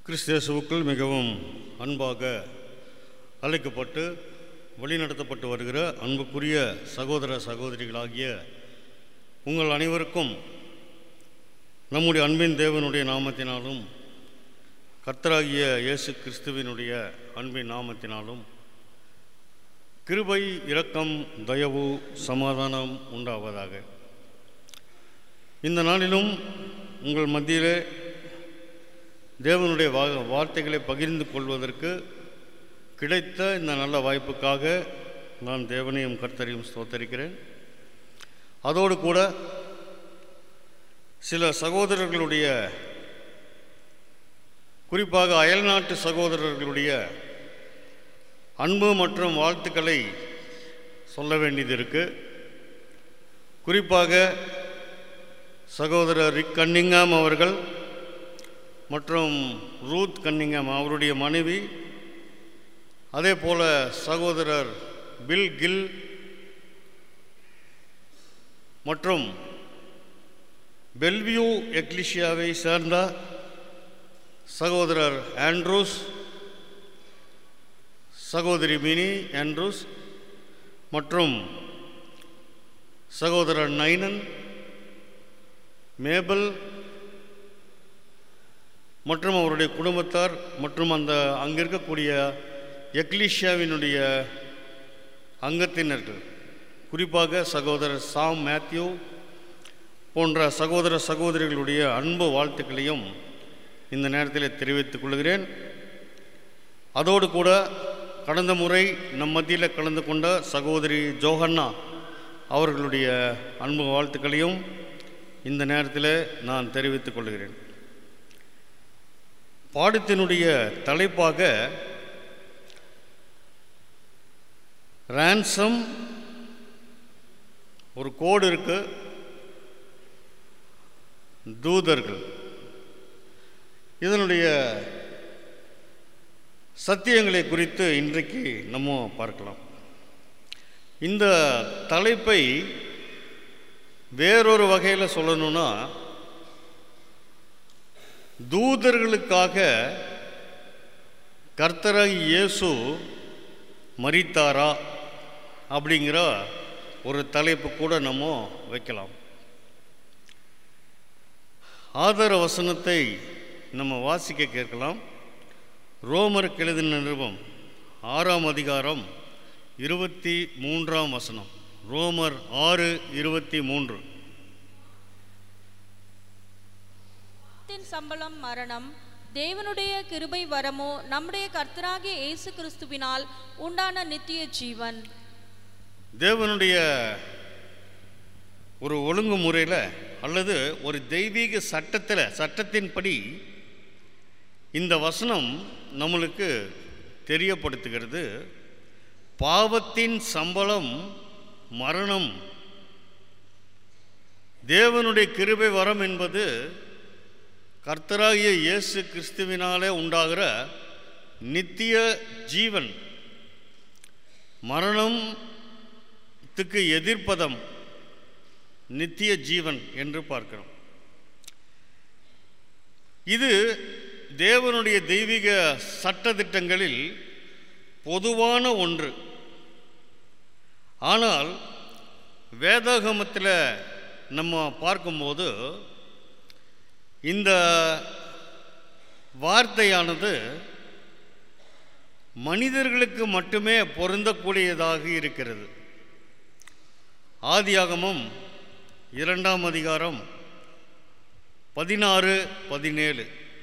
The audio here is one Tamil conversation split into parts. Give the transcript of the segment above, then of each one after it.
கிறிஸ்தேசுவுக்குள் மிகவும் அன்பாக அழைக்கப்பட்டு வழிநடத்தப்பட்டு வருகிற அன்புக்குரிய சகோதர சகோதரிகளாகிய உங்கள் அனைவருக்கும் நம்முடைய அன்பின் தேவனுடைய நாமத்தினாலும் கர்த்தராகிய இயேசு கிறிஸ்துவினுடைய அன்பின் நாமத்தினாலும் கிருபை இரக்கம் தயவு சமாதானம் உண்டாவதாக இந்த நாளிலும் உங்கள் மத்தியிலே தேவனுடைய வா வார்த்தைகளை பகிர்ந்து கொள்வதற்கு கிடைத்த இந்த நல்ல வாய்ப்புக்காக நான் தேவனையும் கர்த்தரையும் ஸ்தோத்தரிக்கிறேன் அதோடு கூட சில சகோதரர்களுடைய குறிப்பாக அயல்நாட்டு சகோதரர்களுடைய அன்பு மற்றும் வாழ்த்துக்களை சொல்ல வேண்டியது இருக்கு குறிப்பாக சகோதரர் ரிக் கன்னிங்காம் அவர்கள் மற்றும் ரூத் கன்னிங்காம் அவருடைய மனைவி அதே போல சகோதரர் பில் கில் மற்றும் பெல்வியூ எக்லிஷியாவை சேர்ந்த சகோதரர் ஆண்ட்ரூஸ் சகோதரி மினி ஆண்ட்ரூஸ் மற்றும் சகோதரர் நைனன் மேபல் மற்றும் அவருடைய குடும்பத்தார் மற்றும் அந்த அங்கே இருக்கக்கூடிய எக்லிஷியாவினுடைய அங்கத்தினர்கள் குறிப்பாக சகோதரர் சாம் மேத்யூ போன்ற சகோதர சகோதரிகளுடைய அன்பு வாழ்த்துக்களையும் இந்த நேரத்தில் தெரிவித்துக் கொள்கிறேன் அதோடு கூட கடந்த முறை நம் மத்தியில் கலந்து கொண்ட சகோதரி ஜோஹன்னா அவர்களுடைய அன்பு வாழ்த்துக்களையும் இந்த நேரத்தில் நான் தெரிவித்துக் கொள்கிறேன் பாடத்தினுடைய தலைப்பாக ரான்சம் ஒரு கோடு இருக்கு தூதர்கள் இதனுடைய சத்தியங்களை குறித்து இன்றைக்கு நம்ம பார்க்கலாம் இந்த தலைப்பை வேறொரு வகையில் சொல்லணும்னா தூதர்களுக்காக கர்த்தராகி இயேசு மரித்தாரா அப்படிங்கிற ஒரு தலைப்பு கூட நம்ம வைக்கலாம் ஆதார வசனத்தை நம்ம வாசிக்க கேட்கலாம் ரோமருக்கு எழுதின நிருபம் ஆறாம் அதிகாரம் இருபத்தி மூன்றாம் வசனம் ரோமர் ஆறு இருபத்தி மூன்று பாவத்தின் சம்பளம் மரணம் தேவனுடைய கிருபை வரமோ நம்முடைய கர்த்தராகிய இயேசு கிறிஸ்துவினால் உண்டான நித்திய ஜீவன் தேவனுடைய ஒரு ஒழுங்குமுறையில் அல்லது ஒரு தெய்வீக சட்டத்தில் சட்டத்தின்படி இந்த வசனம் நம்மளுக்கு தெரியப்படுத்துகிறது பாவத்தின் சம்பளம் மரணம் தேவனுடைய கிருபை வரம் என்பது கர்த்தராகிய இயேசு கிறிஸ்துவினாலே உண்டாகிற நித்திய ஜீவன் மரணத்துக்கு எதிர்ப்பதம் நித்திய ஜீவன் என்று பார்க்கிறோம் இது தேவனுடைய தெய்வீக சட்டத்திட்டங்களில் பொதுவான ஒன்று ஆனால் வேதாகமத்தில் நம்ம பார்க்கும்போது இந்த வார்த்தையானது மனிதர்களுக்கு மட்டுமே பொருந்தக்கூடியதாக இருக்கிறது ஆதியாகமம் இரண்டாம் அதிகாரம் பதினாறு பதினேழு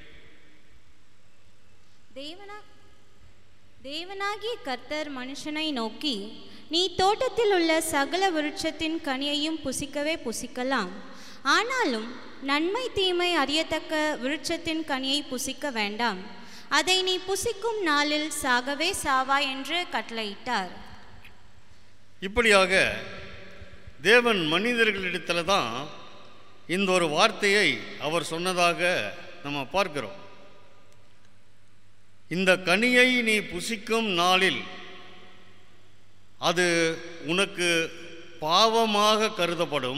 தேவனா தேவனாகிய கர்த்தர் மனுஷனை நோக்கி நீ தோட்டத்தில் உள்ள சகல விருட்சத்தின் கனியையும் புசிக்கவே புசிக்கலாம் ஆனாலும் நன்மை தீமை அறியத்தக்க விருட்சத்தின் கனியை புசிக்க வேண்டாம் அதை நீ புசிக்கும் நாளில் சாகவே சாவா என்று கட்டளையிட்டார் இப்படியாக தேவன் மனிதர்களிடத்தில் தான் இந்த ஒரு வார்த்தையை அவர் சொன்னதாக நம்ம பார்க்கிறோம் இந்த கனியை நீ புசிக்கும் நாளில் அது உனக்கு பாவமாக கருதப்படும்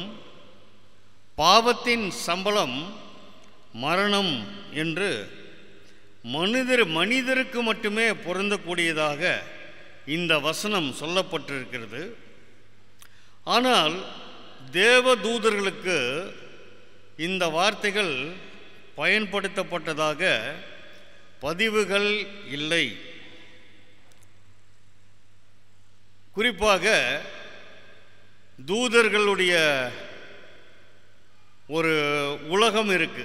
பாவத்தின் சம்பளம் மரணம் என்று மனிதர் மனிதருக்கு மட்டுமே பொருந்தக்கூடியதாக இந்த வசனம் சொல்லப்பட்டிருக்கிறது ஆனால் தேவ தூதர்களுக்கு இந்த வார்த்தைகள் பயன்படுத்தப்பட்டதாக பதிவுகள் இல்லை குறிப்பாக தூதர்களுடைய ஒரு உலகம் இருக்கு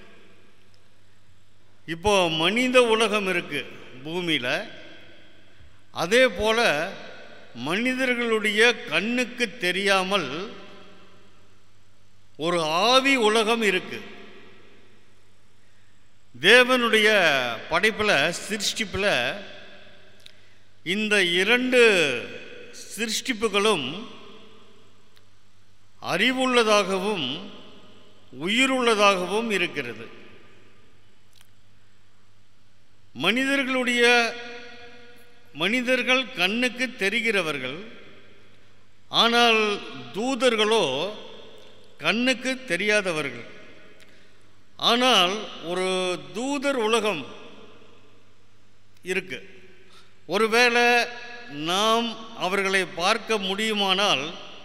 இப்போ மனித உலகம் இருக்கு பூமியில் அதே போல மனிதர்களுடைய கண்ணுக்கு தெரியாமல் ஒரு ஆவி உலகம் இருக்கு தேவனுடைய படைப்பில் சிருஷ்டிப்பில் இந்த இரண்டு சிருஷ்டிப்புகளும் அறிவுள்ளதாகவும் உயிருள்ளதாகவும் இருக்கிறது மனிதர்களுடைய மனிதர்கள் கண்ணுக்கு தெரிகிறவர்கள் ஆனால் தூதர்களோ கண்ணுக்கு தெரியாதவர்கள் ஆனால் ஒரு தூதர் உலகம் இருக்கு ஒருவேளை நாம் அவர்களை பார்க்க முடியுமானால்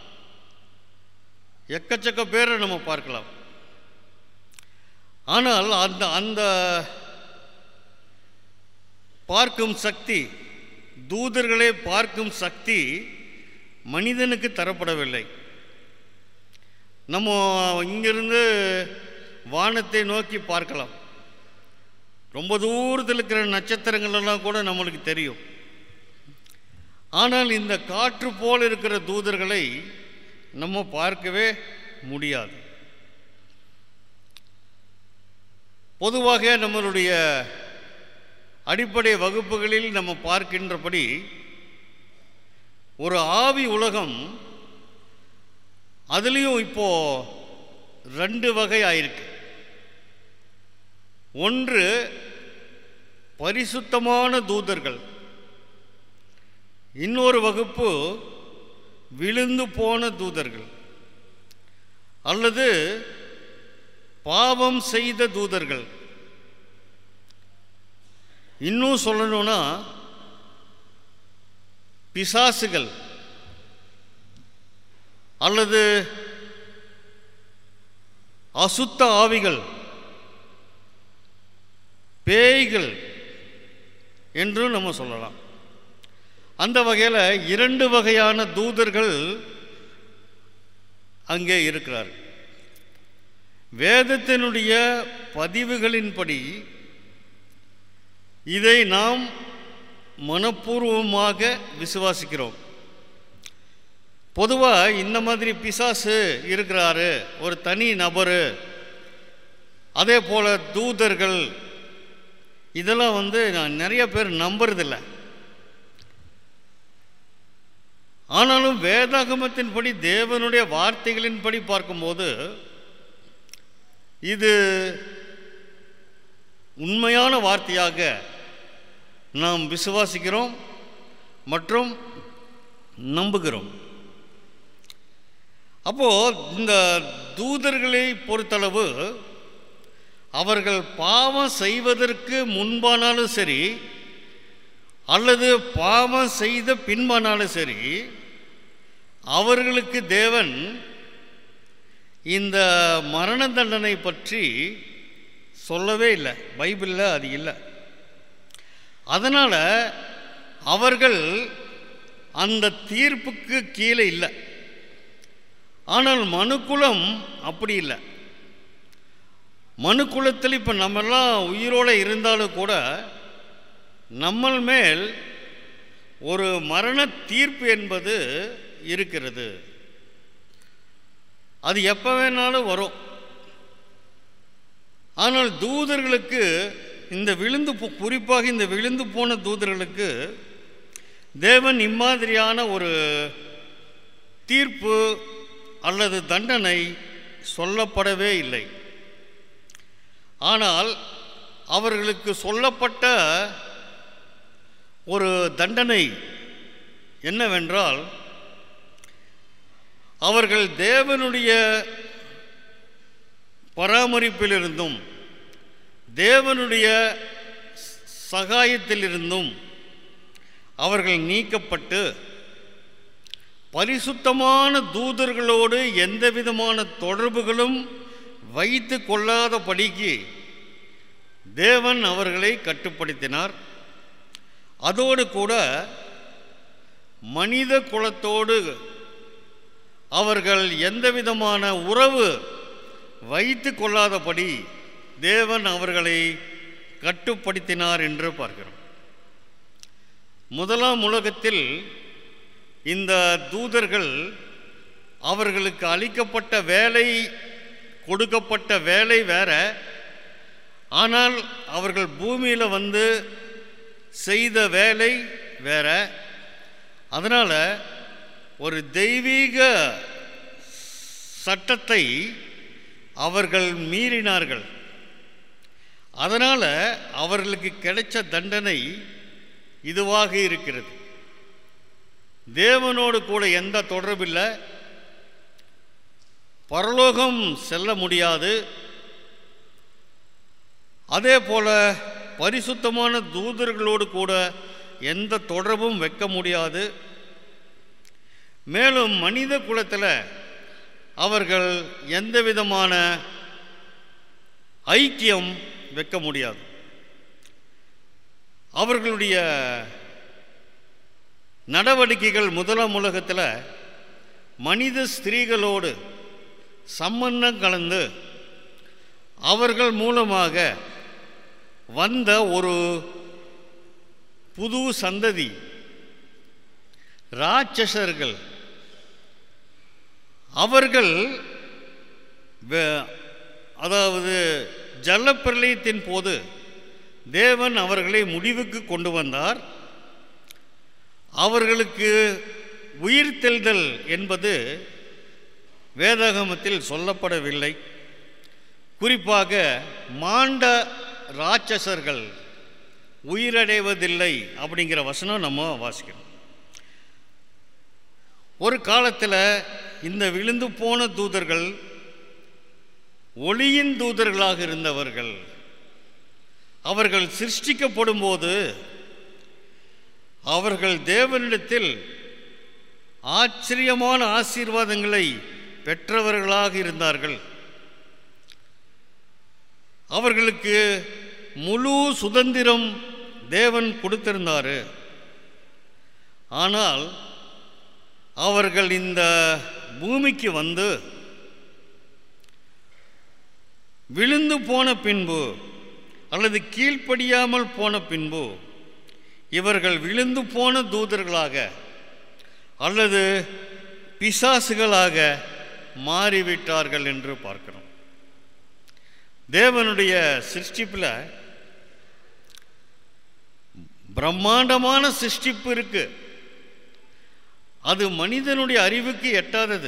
எக்கச்சக்க பேரை நம்ம பார்க்கலாம் ஆனால் அந்த அந்த பார்க்கும் சக்தி தூதர்களை பார்க்கும் சக்தி மனிதனுக்கு தரப்படவில்லை நம்ம இங்கிருந்து வானத்தை நோக்கி பார்க்கலாம் ரொம்ப தூரத்தில் இருக்கிற நட்சத்திரங்கள் எல்லாம் கூட நம்மளுக்கு தெரியும் ஆனால் இந்த காற்று போல் இருக்கிற தூதர்களை நம்ம பார்க்கவே முடியாது பொதுவாக நம்மளுடைய அடிப்படை வகுப்புகளில் நம்ம பார்க்கின்றபடி ஒரு ஆவி உலகம் அதுலேயும் இப்போ ரெண்டு வகை ஆயிருக்கு ஒன்று பரிசுத்தமான தூதர்கள் இன்னொரு வகுப்பு விழுந்து போன தூதர்கள் அல்லது பாவம் செய்த தூதர்கள் இன்னும் சொல்லணும்னா பிசாசுகள் அல்லது அசுத்த ஆவிகள் பேய்கள் என்றும் நம்ம சொல்லலாம் அந்த வகையில் இரண்டு வகையான தூதர்கள் அங்கே இருக்கிறார்கள் வேதத்தினுடைய பதிவுகளின்படி இதை நாம் மனப்பூர்வமாக விசுவாசிக்கிறோம் பொதுவாக இந்த மாதிரி பிசாசு இருக்கிறாரு ஒரு தனி நபர் அதே போல் தூதர்கள் இதெல்லாம் வந்து நான் நிறைய பேர் நம்புறதில்ல ஆனாலும் வேதாகமத்தின்படி தேவனுடைய வார்த்தைகளின்படி பார்க்கும்போது இது உண்மையான வார்த்தையாக நாம் விசுவாசிக்கிறோம் மற்றும் நம்புகிறோம் அப்போ இந்த தூதர்களை பொறுத்தளவு அவர்கள் பாவம் செய்வதற்கு முன்பானாலும் சரி அல்லது பாவம் செய்த பின்பானாலும் சரி அவர்களுக்கு தேவன் இந்த மரண தண்டனை பற்றி சொல்லவே இல்லை பைபிளில் அது இல்லை அதனால் அவர்கள் அந்த தீர்ப்புக்கு கீழே இல்லை ஆனால் மனுக்குலம் அப்படி இல்லை மனுக்குலத்தில் இப்போ நம்மெல்லாம் உயிரோடு இருந்தாலும் கூட நம்மள் மேல் ஒரு மரண தீர்ப்பு என்பது இருக்கிறது அது எப்போ வேணாலும் வரும் ஆனால் தூதர்களுக்கு இந்த விழுந்து போ- குறிப்பாக இந்த விழுந்து போன தூதர்களுக்கு தேவன் இம்மாதிரியான ஒரு தீர்ப்பு அல்லது தண்டனை சொல்லப்படவே இல்லை ஆனால் அவர்களுக்கு சொல்லப்பட்ட ஒரு தண்டனை என்னவென்றால் அவர்கள் தேவனுடைய பராமரிப்பிலிருந்தும் தேவனுடைய சகாயத்திலிருந்தும் அவர்கள் நீக்கப்பட்டு பரிசுத்தமான தூதர்களோடு எந்த விதமான தொடர்புகளும் வைத்து கொள்ளாதபடிக்கு தேவன் அவர்களை கட்டுப்படுத்தினார் அதோடு கூட மனித குலத்தோடு அவர்கள் எந்த விதமான உறவு வைத்து கொள்ளாதபடி தேவன் அவர்களை கட்டுப்படுத்தினார் என்று பார்க்கிறோம் முதலாம் உலகத்தில் இந்த தூதர்கள் அவர்களுக்கு அளிக்கப்பட்ட வேலை கொடுக்கப்பட்ட வேலை வேற ஆனால் அவர்கள் பூமியில் வந்து செய்த வேலை வேற அதனால் ஒரு தெய்வீக சட்டத்தை அவர்கள் மீறினார்கள் அதனால் அவர்களுக்கு கிடைச்ச தண்டனை இதுவாக இருக்கிறது தேவனோடு கூட எந்த தொடர்பில்லை பரலோகம் செல்ல முடியாது அதே போல பரிசுத்தமான தூதர்களோடு கூட எந்த தொடர்பும் வைக்க முடியாது மேலும் மனித குலத்தில் அவர்கள் எந்த விதமான ஐக்கியம் வைக்க முடியாது அவர்களுடைய நடவடிக்கைகள் முதலாம் உலகத்தில் மனித ஸ்திரீகளோடு சம்பந்தம் கலந்து அவர்கள் மூலமாக வந்த ஒரு புது சந்ததி ராட்சசர்கள் அவர்கள் வே- அதாவது ஜலப்பிரளயத்தின் போது தேவன் அவர்களை முடிவுக்கு கொண்டு வந்தார் அவர்களுக்கு உயிர்த்தெழுதல் என்பது வேதாகமத்தில் சொல்லப்படவில்லை குறிப்பாக மாண்ட ராட்சசர்கள் உயிரடைவதில்லை அப்படிங்கிற வசனம் நம்ம வாசிக்கிறோம் ஒரு காலத்தில் இந்த விழுந்து போன தூதர்கள் ஒளியின் தூதர்களாக இருந்தவர்கள் அவர்கள் சிருஷ்டிக்கப்படும் போது அவர்கள் தேவனிடத்தில் ஆச்சரியமான ஆசீர்வாதங்களை பெற்றவர்களாக இருந்தார்கள் அவர்களுக்கு முழு சுதந்திரம் தேவன் கொடுத்திருந்தார் ஆனால் அவர்கள் இந்த பூமிக்கு வந்து விழுந்து போன பின்பு அல்லது கீழ்ப்படியாமல் போன பின்பு இவர்கள் விழுந்து போன தூதர்களாக அல்லது பிசாசுகளாக மாறிவிட்டார்கள் என்று பார்க்கிறோம் தேவனுடைய சிருஷ்டிப்பில் பிரம்மாண்டமான சிருஷ்டிப்பு இருக்கு அது மனிதனுடைய அறிவுக்கு எட்டாதது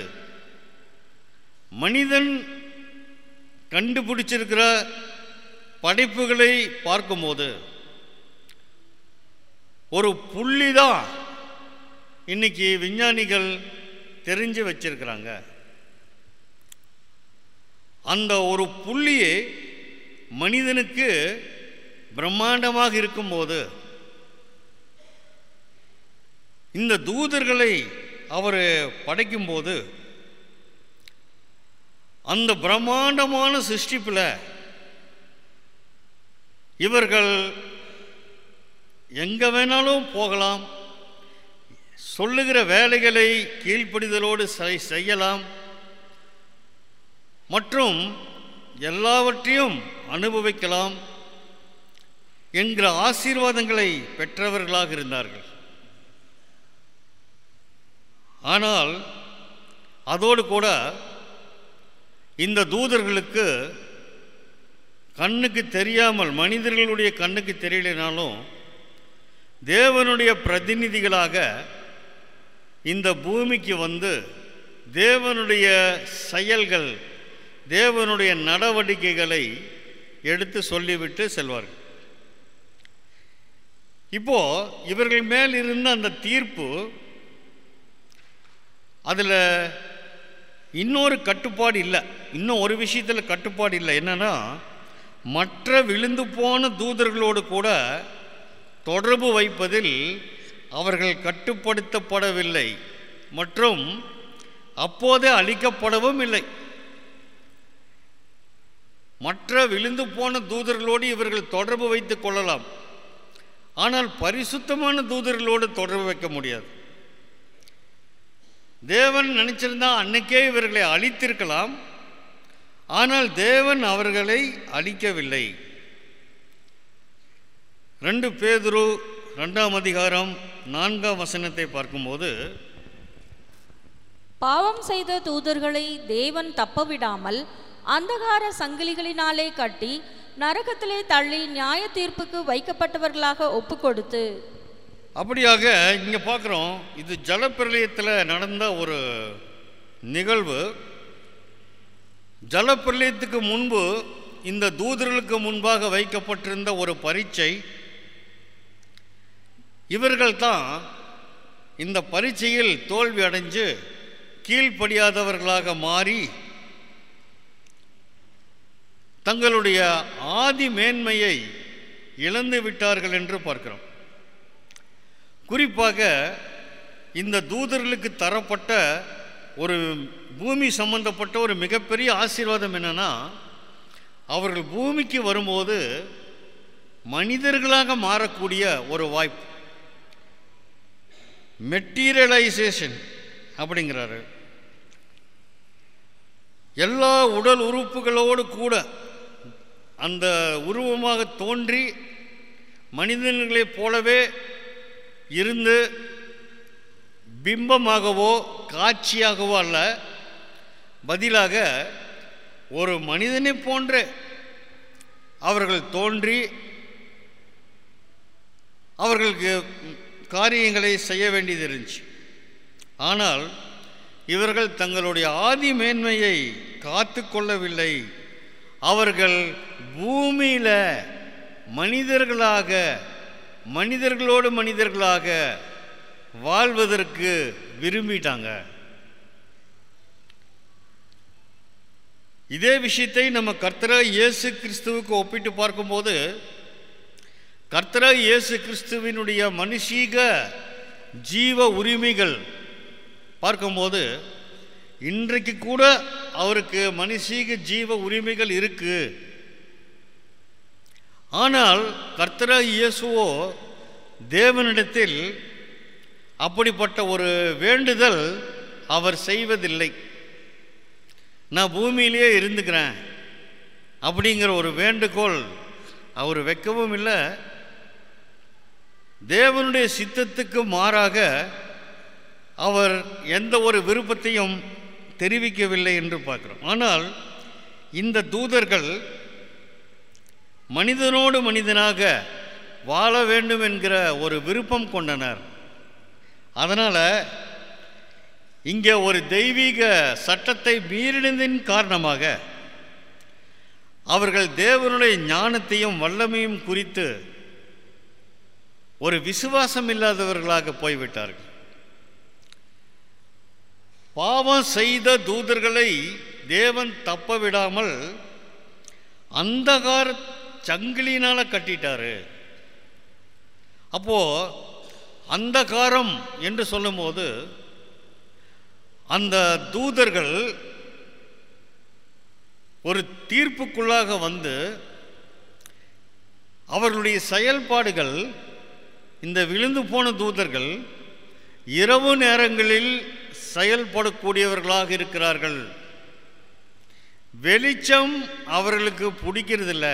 மனிதன் கண்டுபிடிச்சிருக்கிற படைப்புகளை பார்க்கும்போது ஒரு புள்ளி தான் இன்னைக்கு விஞ்ஞானிகள் தெரிஞ்சு வச்சிருக்கிறாங்க அந்த ஒரு புள்ளியே மனிதனுக்கு பிரம்மாண்டமாக இருக்கும்போது இந்த தூதர்களை அவர் படைக்கும்போது அந்த பிரம்மாண்டமான சிருஷ்டிப்பில் இவர்கள் எங்கே வேணாலும் போகலாம் சொல்லுகிற வேலைகளை கீழ்ப்படிதலோடு செய்- செய்யலாம் மற்றும் எல்லாவற்றையும் அனுபவிக்கலாம் என்கிற ஆசீர்வாதங்களை பெற்றவர்களாக இருந்தார்கள் ஆனால் அதோடு கூட இந்த தூதர்களுக்கு கண்ணுக்கு தெரியாமல் மனிதர்களுடைய கண்ணுக்கு தெரியலைனாலும் தேவனுடைய பிரதிநிதிகளாக இந்த பூமிக்கு வந்து தேவனுடைய செயல்கள் தேவனுடைய நடவடிக்கைகளை எடுத்து சொல்லிவிட்டு செல்வார்கள் இப்போ இவர்கள் மேல் இருந்த அந்த தீர்ப்பு அதில் இன்னொரு கட்டுப்பாடு இல்லை இன்னும் ஒரு விஷயத்தில் கட்டுப்பாடு இல்லை என்னன்னா மற்ற விழுந்து போன தூதர்களோடு கூட தொடர்பு வைப்பதில் அவர்கள் கட்டுப்படுத்தப்படவில்லை மற்றும் அப்போதே அழிக்கப்படவும் இல்லை மற்ற விழுந்து போன தூதர்களோடு இவர்கள் தொடர்பு வைத்துக் கொள்ளலாம் ஆனால் பரிசுத்தமான தூதர்களோடு தொடர்பு வைக்க முடியாது தேவன் நினைச்சிருந்தா அன்னைக்கே இவர்களை அழித்திருக்கலாம் ஆனால் தேவன் அவர்களை அழிக்கவில்லை ரெண்டு பேதுரு ரெண்டாம் அதிகாரம் நான்காம் வசனத்தை பார்க்கும்போது பாவம் செய்த தூதர்களை தேவன் தப்பவிடாமல் அந்தகார சங்கிலிகளினாலே கட்டி நரகத்திலே தள்ளி நியாய தீர்ப்புக்கு வைக்கப்பட்டவர்களாக ஒப்புக்கொடுத்து அப்படியாக இங்கே பார்க்குறோம் இது ஜலப்பிரளயத்தில் நடந்த ஒரு நிகழ்வு ஜலப்பிரளயத்துக்கு முன்பு இந்த தூதர்களுக்கு முன்பாக வைக்கப்பட்டிருந்த ஒரு பரீட்சை இவர்கள் தான் இந்த பரீட்சையில் தோல்வி அடைஞ்சு கீழ்ப்படியாதவர்களாக மாறி தங்களுடைய ஆதி மேன்மையை இழந்து விட்டார்கள் என்று பார்க்கிறோம் குறிப்பாக இந்த தூதர்களுக்கு தரப்பட்ட ஒரு பூமி சம்பந்தப்பட்ட ஒரு மிகப்பெரிய ஆசீர்வாதம் என்னன்னா அவர்கள் பூமிக்கு வரும்போது மனிதர்களாக மாறக்கூடிய ஒரு வாய்ப்பு மெட்டீரியலைசேஷன் அப்படிங்கிறாரு எல்லா உடல் உறுப்புகளோடு கூட அந்த உருவமாக தோன்றி மனிதர்களைப் போலவே இருந்து பிம்பமாகவோ காட்சியாகவோ அல்ல பதிலாக ஒரு மனிதனைப் போன்ற அவர்கள் தோன்றி அவர்களுக்கு காரியங்களை செய்ய வேண்டியது இருந்துச்சு ஆனால் இவர்கள் தங்களுடைய ஆதி மேன்மையை காத்து கொள்ளவில்லை அவர்கள் பூமியில் மனிதர்களாக மனிதர்களோடு மனிதர்களாக வாழ்வதற்கு விரும்பிட்டாங்க இதே விஷயத்தை நம்ம கர்த்தரா இயேசு கிறிஸ்துவுக்கு ஒப்பிட்டு பார்க்கும்போது கர்த்தரா இயேசு கிறிஸ்துவினுடைய மனுஷீக ஜீவ உரிமைகள் பார்க்கும்போது இன்றைக்கு கூட அவருக்கு மனுஷீக ஜீவ உரிமைகள் இருக்கு ஆனால் கர்த்தரா இயேசுவோ தேவனிடத்தில் அப்படிப்பட்ட ஒரு வேண்டுதல் அவர் செய்வதில்லை நான் பூமியிலேயே இருந்துக்கிறேன் அப்படிங்கிற ஒரு வேண்டுகோள் அவர் வைக்கவும் இல்லை தேவனுடைய சித்தத்துக்கு மாறாக அவர் எந்த ஒரு விருப்பத்தையும் தெரிவிக்கவில்லை என்று பார்க்கிறோம் ஆனால் இந்த தூதர்கள் மனிதனோடு மனிதனாக வாழ வேண்டும் என்கிற ஒரு விருப்பம் கொண்டனர் அதனால் இங்கே ஒரு தெய்வீக சட்டத்தை மீறினதின் காரணமாக அவர்கள் தேவனுடைய ஞானத்தையும் வல்லமையும் குறித்து ஒரு விசுவாசம் இல்லாதவர்களாக போய்விட்டார்கள் பாவம் செய்த தூதர்களை தேவன் தப்ப விடாமல் அந்தகார சங்கிலினால கட்டிட்டாரு அப்போ அந்தகாரம் என்று சொல்லும்போது அந்த தூதர்கள் ஒரு தீர்ப்புக்குள்ளாக வந்து அவர்களுடைய செயல்பாடுகள் இந்த விழுந்து போன தூதர்கள் இரவு நேரங்களில் செயல்படக்கூடியவர்களாக இருக்கிறார்கள் வெளிச்சம் அவர்களுக்கு பிடிக்கிறதில்ல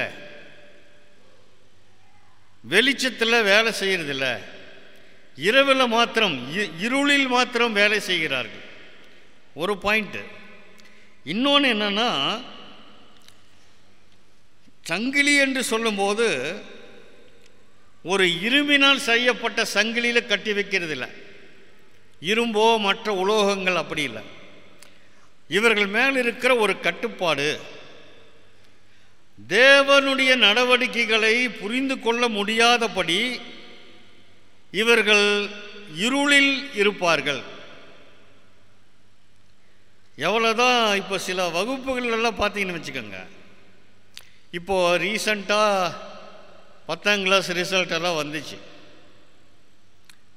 வெளிச்சத்தில் வேலை செய்யறதில்ல இரவில் மாத்திரம் இ- இருளில் மாத்திரம் வேலை செய்கிறார்கள் ஒரு பாயிண்ட்டு இன்னொன்று என்னன்னா சங்கிலி என்று சொல்லும்போது ஒரு இரும்பினால் செய்யப்பட்ட சங்கிலியில் கட்டி வைக்கிறதில்ல இரும்போ மற்ற உலோகங்கள் அப்படி இல்லை இவர்கள் மேல் இருக்கிற ஒரு கட்டுப்பாடு தேவனுடைய நடவடிக்கைகளை புரிந்து கொள்ள முடியாதபடி இவர்கள் இருளில் இருப்பார்கள் எவ்வளோதான் இப்போ சில வகுப்புகள் எல்லாம் பார்த்தீங்கன்னு வச்சுக்கோங்க இப்போது ரீசண்டாக பத்தாம் கிளாஸ் ரிசல்ட் எல்லாம் வந்துச்சு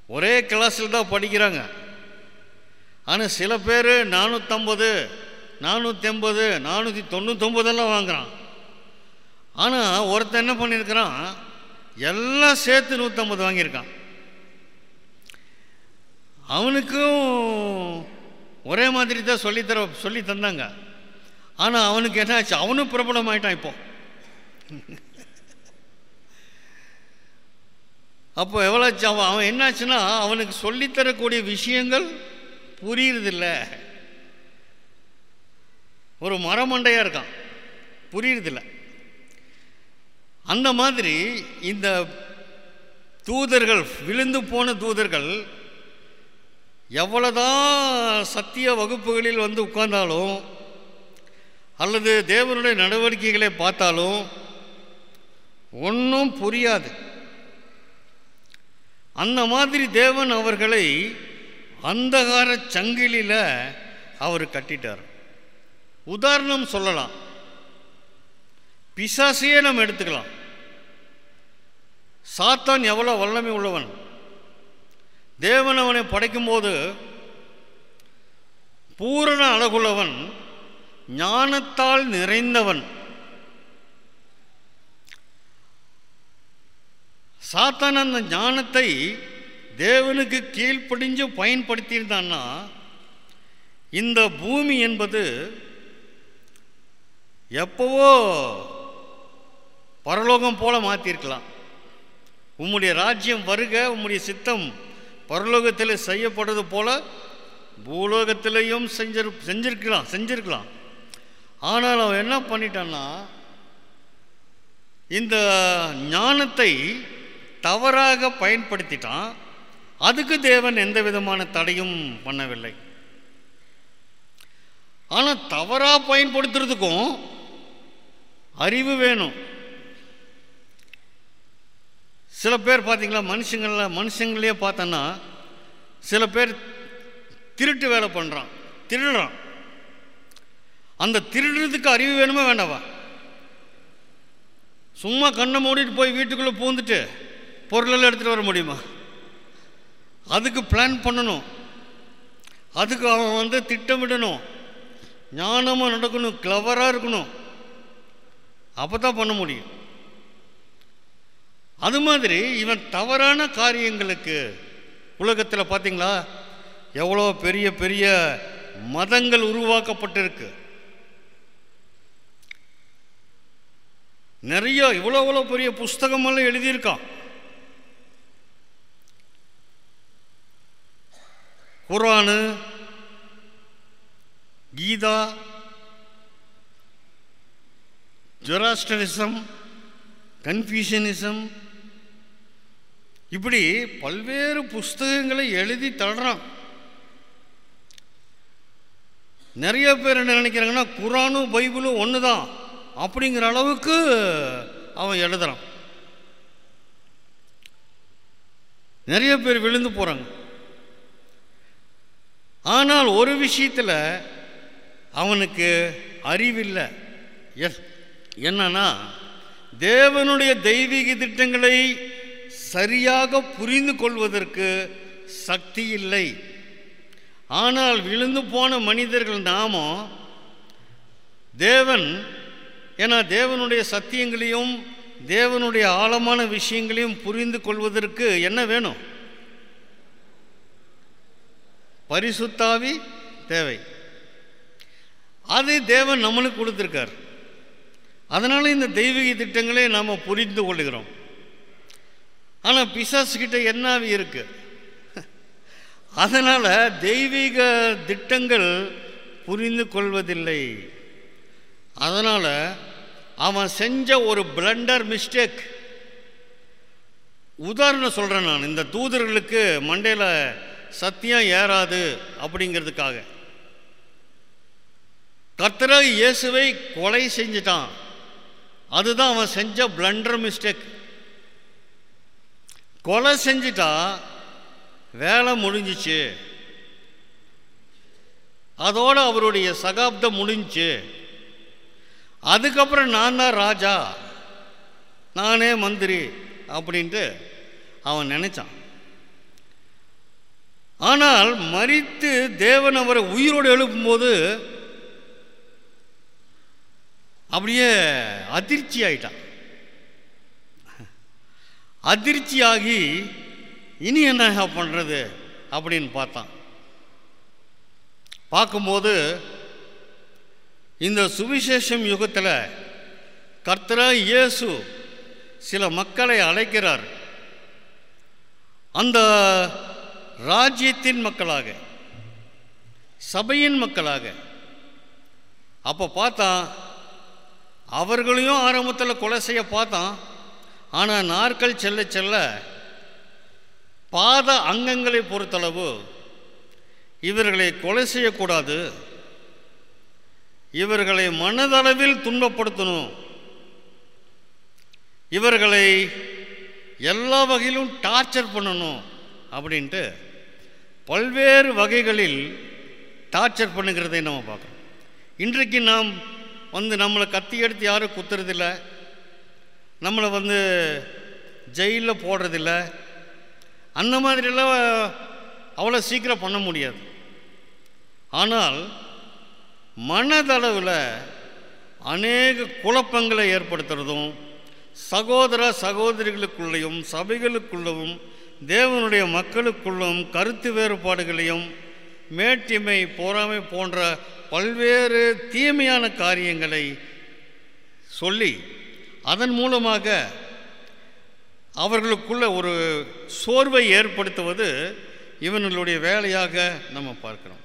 ஒரே கிளாஸில் தான் படிக்கிறாங்க ஆனால் சில பேர் நானூற்றம்பது நானூற்றி ஐம்பது நானூற்றி தொண்ணூத்தொம்பதெல்லாம் வாங்குறான் ஆனால் ஒருத்தன் என்ன பண்ணியிருக்கிறான் எல்லாம் சேர்த்து நூற்றம்பது வாங்கியிருக்கான் அவனுக்கும் ஒரே மாதிரி தான் சொல்லித்தர சொல்லி தந்தாங்க ஆனால் அவனுக்கு என்னாச்சு அவனும் பிரபலம் ஆயிட்டான் இப்போ அப்போ எவ்வளோச்சு அவன் அவன் என்னாச்சுன்னா அவனுக்கு சொல்லித்தரக்கூடிய விஷயங்கள் புரியுறதில்ல ஒரு மரமண்டையாக இருக்கான் புரியுறதில்ல அந்த மாதிரி இந்த தூதர்கள் விழுந்து போன தூதர்கள் எவ்வளோதான் சத்திய வகுப்புகளில் வந்து உட்கார்ந்தாலும் அல்லது தேவனுடைய நடவடிக்கைகளை பார்த்தாலும் ஒன்றும் புரியாது அந்த மாதிரி தேவன் அவர்களை அந்தகார சங்கிலியில் அவர் கட்டிட்டார் உதாரணம் சொல்லலாம் பிசாசையே நம்ம எடுத்துக்கலாம் சாத்தான் எவ்வளோ வல்லமை உள்ளவன் தேவன் அவனை படைக்கும்போது பூரண அழகுள்ளவன் ஞானத்தால் நிறைந்தவன் சாத்தான் அந்த ஞானத்தை தேவனுக்கு கீழ்ப்படிஞ்சு பயன்படுத்தியிருந்தான்னா இந்த பூமி என்பது எப்பவோ பரலோகம் போல மாற்றிருக்கலாம் உம்முடைய ராஜ்யம் வருக உம்முடைய சித்தம் பரலோகத்தில் செய்யப்படுறது போல பூலோகத்திலையும் செஞ்சிரு செஞ்சிருக்கலாம் செஞ்சிருக்கலாம் ஆனால் அவன் என்ன பண்ணிட்டான்னா இந்த ஞானத்தை தவறாக பயன்படுத்திட்டான் அதுக்கு தேவன் எந்த விதமான தடையும் பண்ணவில்லை ஆனால் தவறாக பயன்படுத்துறதுக்கும் அறிவு வேணும் சில பேர் பார்த்தீங்களா மனுஷங்கள மனுஷங்களே பார்த்தோன்னா சில பேர் திருட்டு வேலை பண்ணுறான் திருடுறான் அந்த திருடுறதுக்கு அறிவு வேணுமா வேண்டாவா சும்மா கண்ணை மூடிட்டு போய் வீட்டுக்குள்ளே பூந்துட்டு பொருளெல்லாம் எடுத்துகிட்டு வர முடியுமா அதுக்கு பிளான் பண்ணணும் அதுக்கு அவன் வந்து திட்டமிடணும் ஞானமாக நடக்கணும் கிளவராக இருக்கணும் அப்போ தான் பண்ண முடியும் அது மாதிரி இவன் தவறான காரியங்களுக்கு உலகத்தில் பார்த்தீங்களா எவ்வளோ பெரிய பெரிய மதங்கள் உருவாக்கப்பட்டிருக்கு நிறைய இவ்வளோ இவ்வளோ பெரிய புஸ்தகமெல்லாம் எழுதியிருக்கான் குரானு கீதா ஜொராஸ்டரிசம் கன்ஃபியூஷனிசம் இப்படி பல்வேறு புஸ்தகங்களை எழுதி தள்ளுறான் நிறைய பேர் என்ன நினைக்கிறாங்கன்னா குரானும் பைபிளும் ஒன்று தான் அப்படிங்கிற அளவுக்கு அவன் எழுதுறான் நிறைய பேர் விழுந்து போகிறாங்க ஆனால் ஒரு விஷயத்தில் அவனுக்கு அறிவில்லை எஸ் என்னன்னா தேவனுடைய தெய்வீக திட்டங்களை சரியாக புரிந்து கொள்வதற்கு சக்தி இல்லை ஆனால் விழுந்து போன மனிதர்கள் நாமும் தேவன் ஏன்னா தேவனுடைய சத்தியங்களையும் தேவனுடைய ஆழமான விஷயங்களையும் புரிந்து கொள்வதற்கு என்ன வேணும் பரிசுத்தாவி தேவை அது தேவன் நம்மளுக்கு கொடுத்துருக்கார் அதனால் இந்த தெய்வீக திட்டங்களை நாம் புரிந்து கொள்கிறோம் ஆனால் பிசாசுக்கிட்ட என்னாவி இருக்கு அதனால் தெய்வீக திட்டங்கள் புரிந்து கொள்வதில்லை அதனால் அவன் செஞ்ச ஒரு பிளண்டர் மிஸ்டேக் உதாரணம் சொல்கிறேன் நான் இந்த தூதர்களுக்கு மண்டையில் சத்தியம் ஏறாது அப்படிங்கிறதுக்காக கர்த்தராக இயேசுவை கொலை செஞ்சிட்டான் அதுதான் அவன் செஞ்ச பிளண்டர் மிஸ்டேக் கொலை செஞ்சிட்டா வேலை முடிஞ்சிச்சு அதோட அவருடைய சகாப்தம் முடிஞ்சுச்சு அதுக்கப்புறம் நான் தான் ராஜா நானே மந்திரி அப்படின்ட்டு அவன் நினச்சான் ஆனால் மரித்து தேவன் அவரை உயிரோடு எழுப்பும்போது அப்படியே அதிர்ச்சி ஆயிட்டான் அதிர்ச்சியாகி இனி என்ன பண்ணுறது அப்படின்னு பார்த்தான் பார்க்கும்போது இந்த சுவிசேஷம் யுகத்தில் கர்த்தரா இயேசு சில மக்களை அழைக்கிறார் அந்த ராஜ்யத்தின் மக்களாக சபையின் மக்களாக அப்போ பார்த்தான் அவர்களையும் ஆரம்பத்தில் கொலை செய்ய பார்த்தான் ஆனால் நாட்கள் செல்ல செல்ல பாத அங்கங்களை பொறுத்தளவு இவர்களை கொலை செய்யக்கூடாது இவர்களை மனதளவில் துன்பப்படுத்தணும் இவர்களை எல்லா வகையிலும் டார்ச்சர் பண்ணணும் அப்படின்ட்டு பல்வேறு வகைகளில் டார்ச்சர் பண்ணுகிறதை நம்ம பார்க்குறோம் இன்றைக்கு நாம் வந்து நம்மளை கத்தி எடுத்து யாரும் குத்துறதில்ல நம்மளை வந்து ஜெயிலில் போடுறதில்ல அந்த மாதிரிலாம் அவ்வளோ சீக்கிரம் பண்ண முடியாது ஆனால் மனதளவில் அநேக குழப்பங்களை ஏற்படுத்துறதும் சகோதர சகோதரிகளுக்குள்ளேயும் சபைகளுக்குள்ளவும் தேவனுடைய மக்களுக்குள்ளும் கருத்து வேறுபாடுகளையும் மேட்டிமை பொறாமை போன்ற பல்வேறு தீமையான காரியங்களை சொல்லி அதன் மூலமாக அவர்களுக்குள்ள ஒரு சோர்வை ஏற்படுத்துவது இவனுடைய வேலையாக நம்ம பார்க்கிறோம்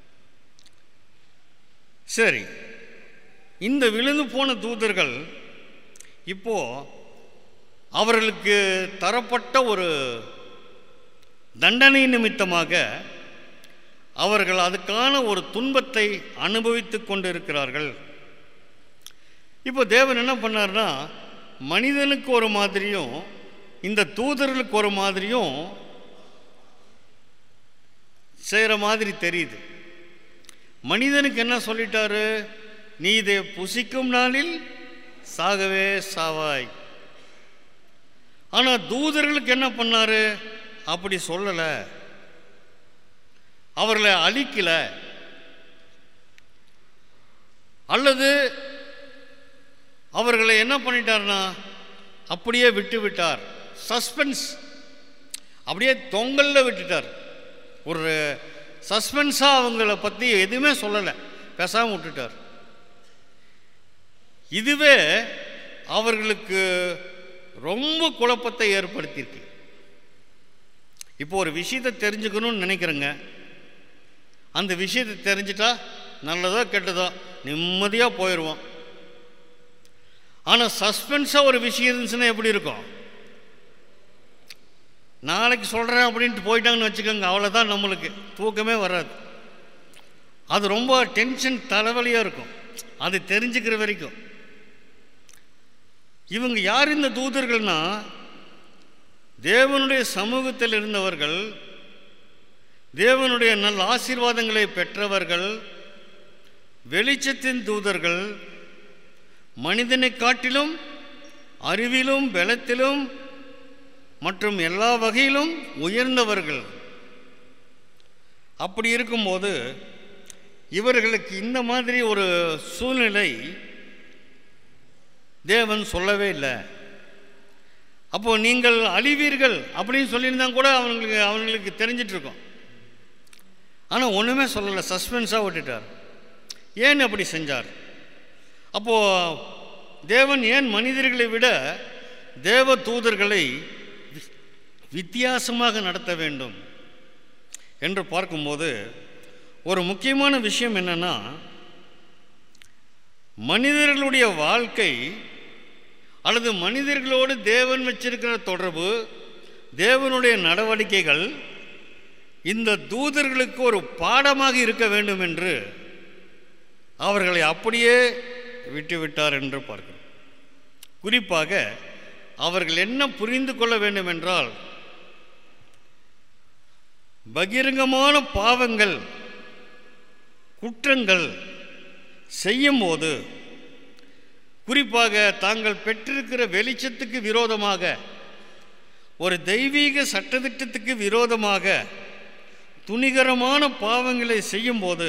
சரி இந்த விழுந்து போன தூதர்கள் இப்போ அவர்களுக்கு தரப்பட்ட ஒரு தண்டனை நிமித்தமாக அவர்கள் அதுக்கான ஒரு துன்பத்தை அனுபவித்து கொண்டு இருக்கிறார்கள் இப்போ தேவன் என்ன பண்ணார்னா மனிதனுக்கு ஒரு மாதிரியும் இந்த தூதர்களுக்கு ஒரு மாதிரியும் செய்கிற மாதிரி தெரியுது மனிதனுக்கு என்ன சொல்லிட்டாரு நீ இதை புசிக்கும் நாளில் சாகவே சாவாய் ஆனால் தூதர்களுக்கு என்ன பண்ணாரு அப்படி சொல்லலை அவர்களை அழிக்கல அல்லது அவர்களை என்ன பண்ணிட்டார்னா அப்படியே விட்டு விட்டார் சஸ்பென்ஸ் அப்படியே தொங்கல்ல விட்டுட்டார் ஒரு சஸ்பென்ஸாக அவங்கள பற்றி எதுவுமே சொல்லலை பேசாமல் விட்டுட்டார் இதுவே அவர்களுக்கு ரொம்ப குழப்பத்தை ஏற்படுத்தியிருக்கு இப்போ ஒரு விஷயத்தை தெரிஞ்சுக்கணும்னு நினைக்கிறேங்க அந்த விஷயத்தை தெரிஞ்சிட்டா நல்லதோ கெட்டதோ நிம்மதியாக போயிடுவோம் ஆனால் சஸ்பென்ஸாக ஒரு விஷயம் இருந்துச்சுன்னா எப்படி இருக்கும் நாளைக்கு சொல்கிறேன் அப்படின்ட்டு போயிட்டாங்கன்னு வச்சுக்கோங்க அவ்வளோதான் நம்மளுக்கு தூக்கமே வராது அது ரொம்ப டென்ஷன் தலைவலியாக இருக்கும் அது தெரிஞ்சுக்கிற வரைக்கும் இவங்க யார் இந்த தூதர்கள்னா தேவனுடைய சமூகத்தில் இருந்தவர்கள் தேவனுடைய நல்ல ஆசீர்வாதங்களை பெற்றவர்கள் வெளிச்சத்தின் தூதர்கள் மனிதனை காட்டிலும் அறிவிலும் பலத்திலும் மற்றும் எல்லா வகையிலும் உயர்ந்தவர்கள் அப்படி இருக்கும்போது இவர்களுக்கு இந்த மாதிரி ஒரு சூழ்நிலை தேவன் சொல்லவே இல்லை அப்போ நீங்கள் அழிவீர்கள் அப்படின்னு சொல்லியிருந்தா கூட அவங்களுக்கு அவங்களுக்கு தெரிஞ்சிட்டு இருக்கும் ஆனால் ஒன்றுமே சொல்லலை சஸ்பென்ஸாக விட்டுட்டார் ஏன் அப்படி செஞ்சார் அப்போது தேவன் ஏன் மனிதர்களை விட தேவ தூதர்களை வி- வித்தியாசமாக நடத்த வேண்டும் என்று பார்க்கும்போது ஒரு முக்கியமான விஷயம் என்னன்னா மனிதர்களுடைய வாழ்க்கை அல்லது மனிதர்களோடு தேவன் வச்சிருக்கிற தொடர்பு தேவனுடைய நடவடிக்கைகள் இந்த தூதர்களுக்கு ஒரு பாடமாக இருக்க வேண்டும் என்று அவர்களை அப்படியே விட்டுவிட்டார் என்று பார்க்கிறோம் குறிப்பாக அவர்கள் என்ன புரிந்து கொள்ள வேண்டும் என்றால் பகிரங்கமான பாவங்கள் குற்றங்கள் செய்யும்போது குறிப்பாக தாங்கள் பெற்றிருக்கிற வெளிச்சத்துக்கு விரோதமாக ஒரு தெய்வீக சட்டத்திட்டத்துக்கு விரோதமாக துணிகரமான பாவங்களை செய்யும்போது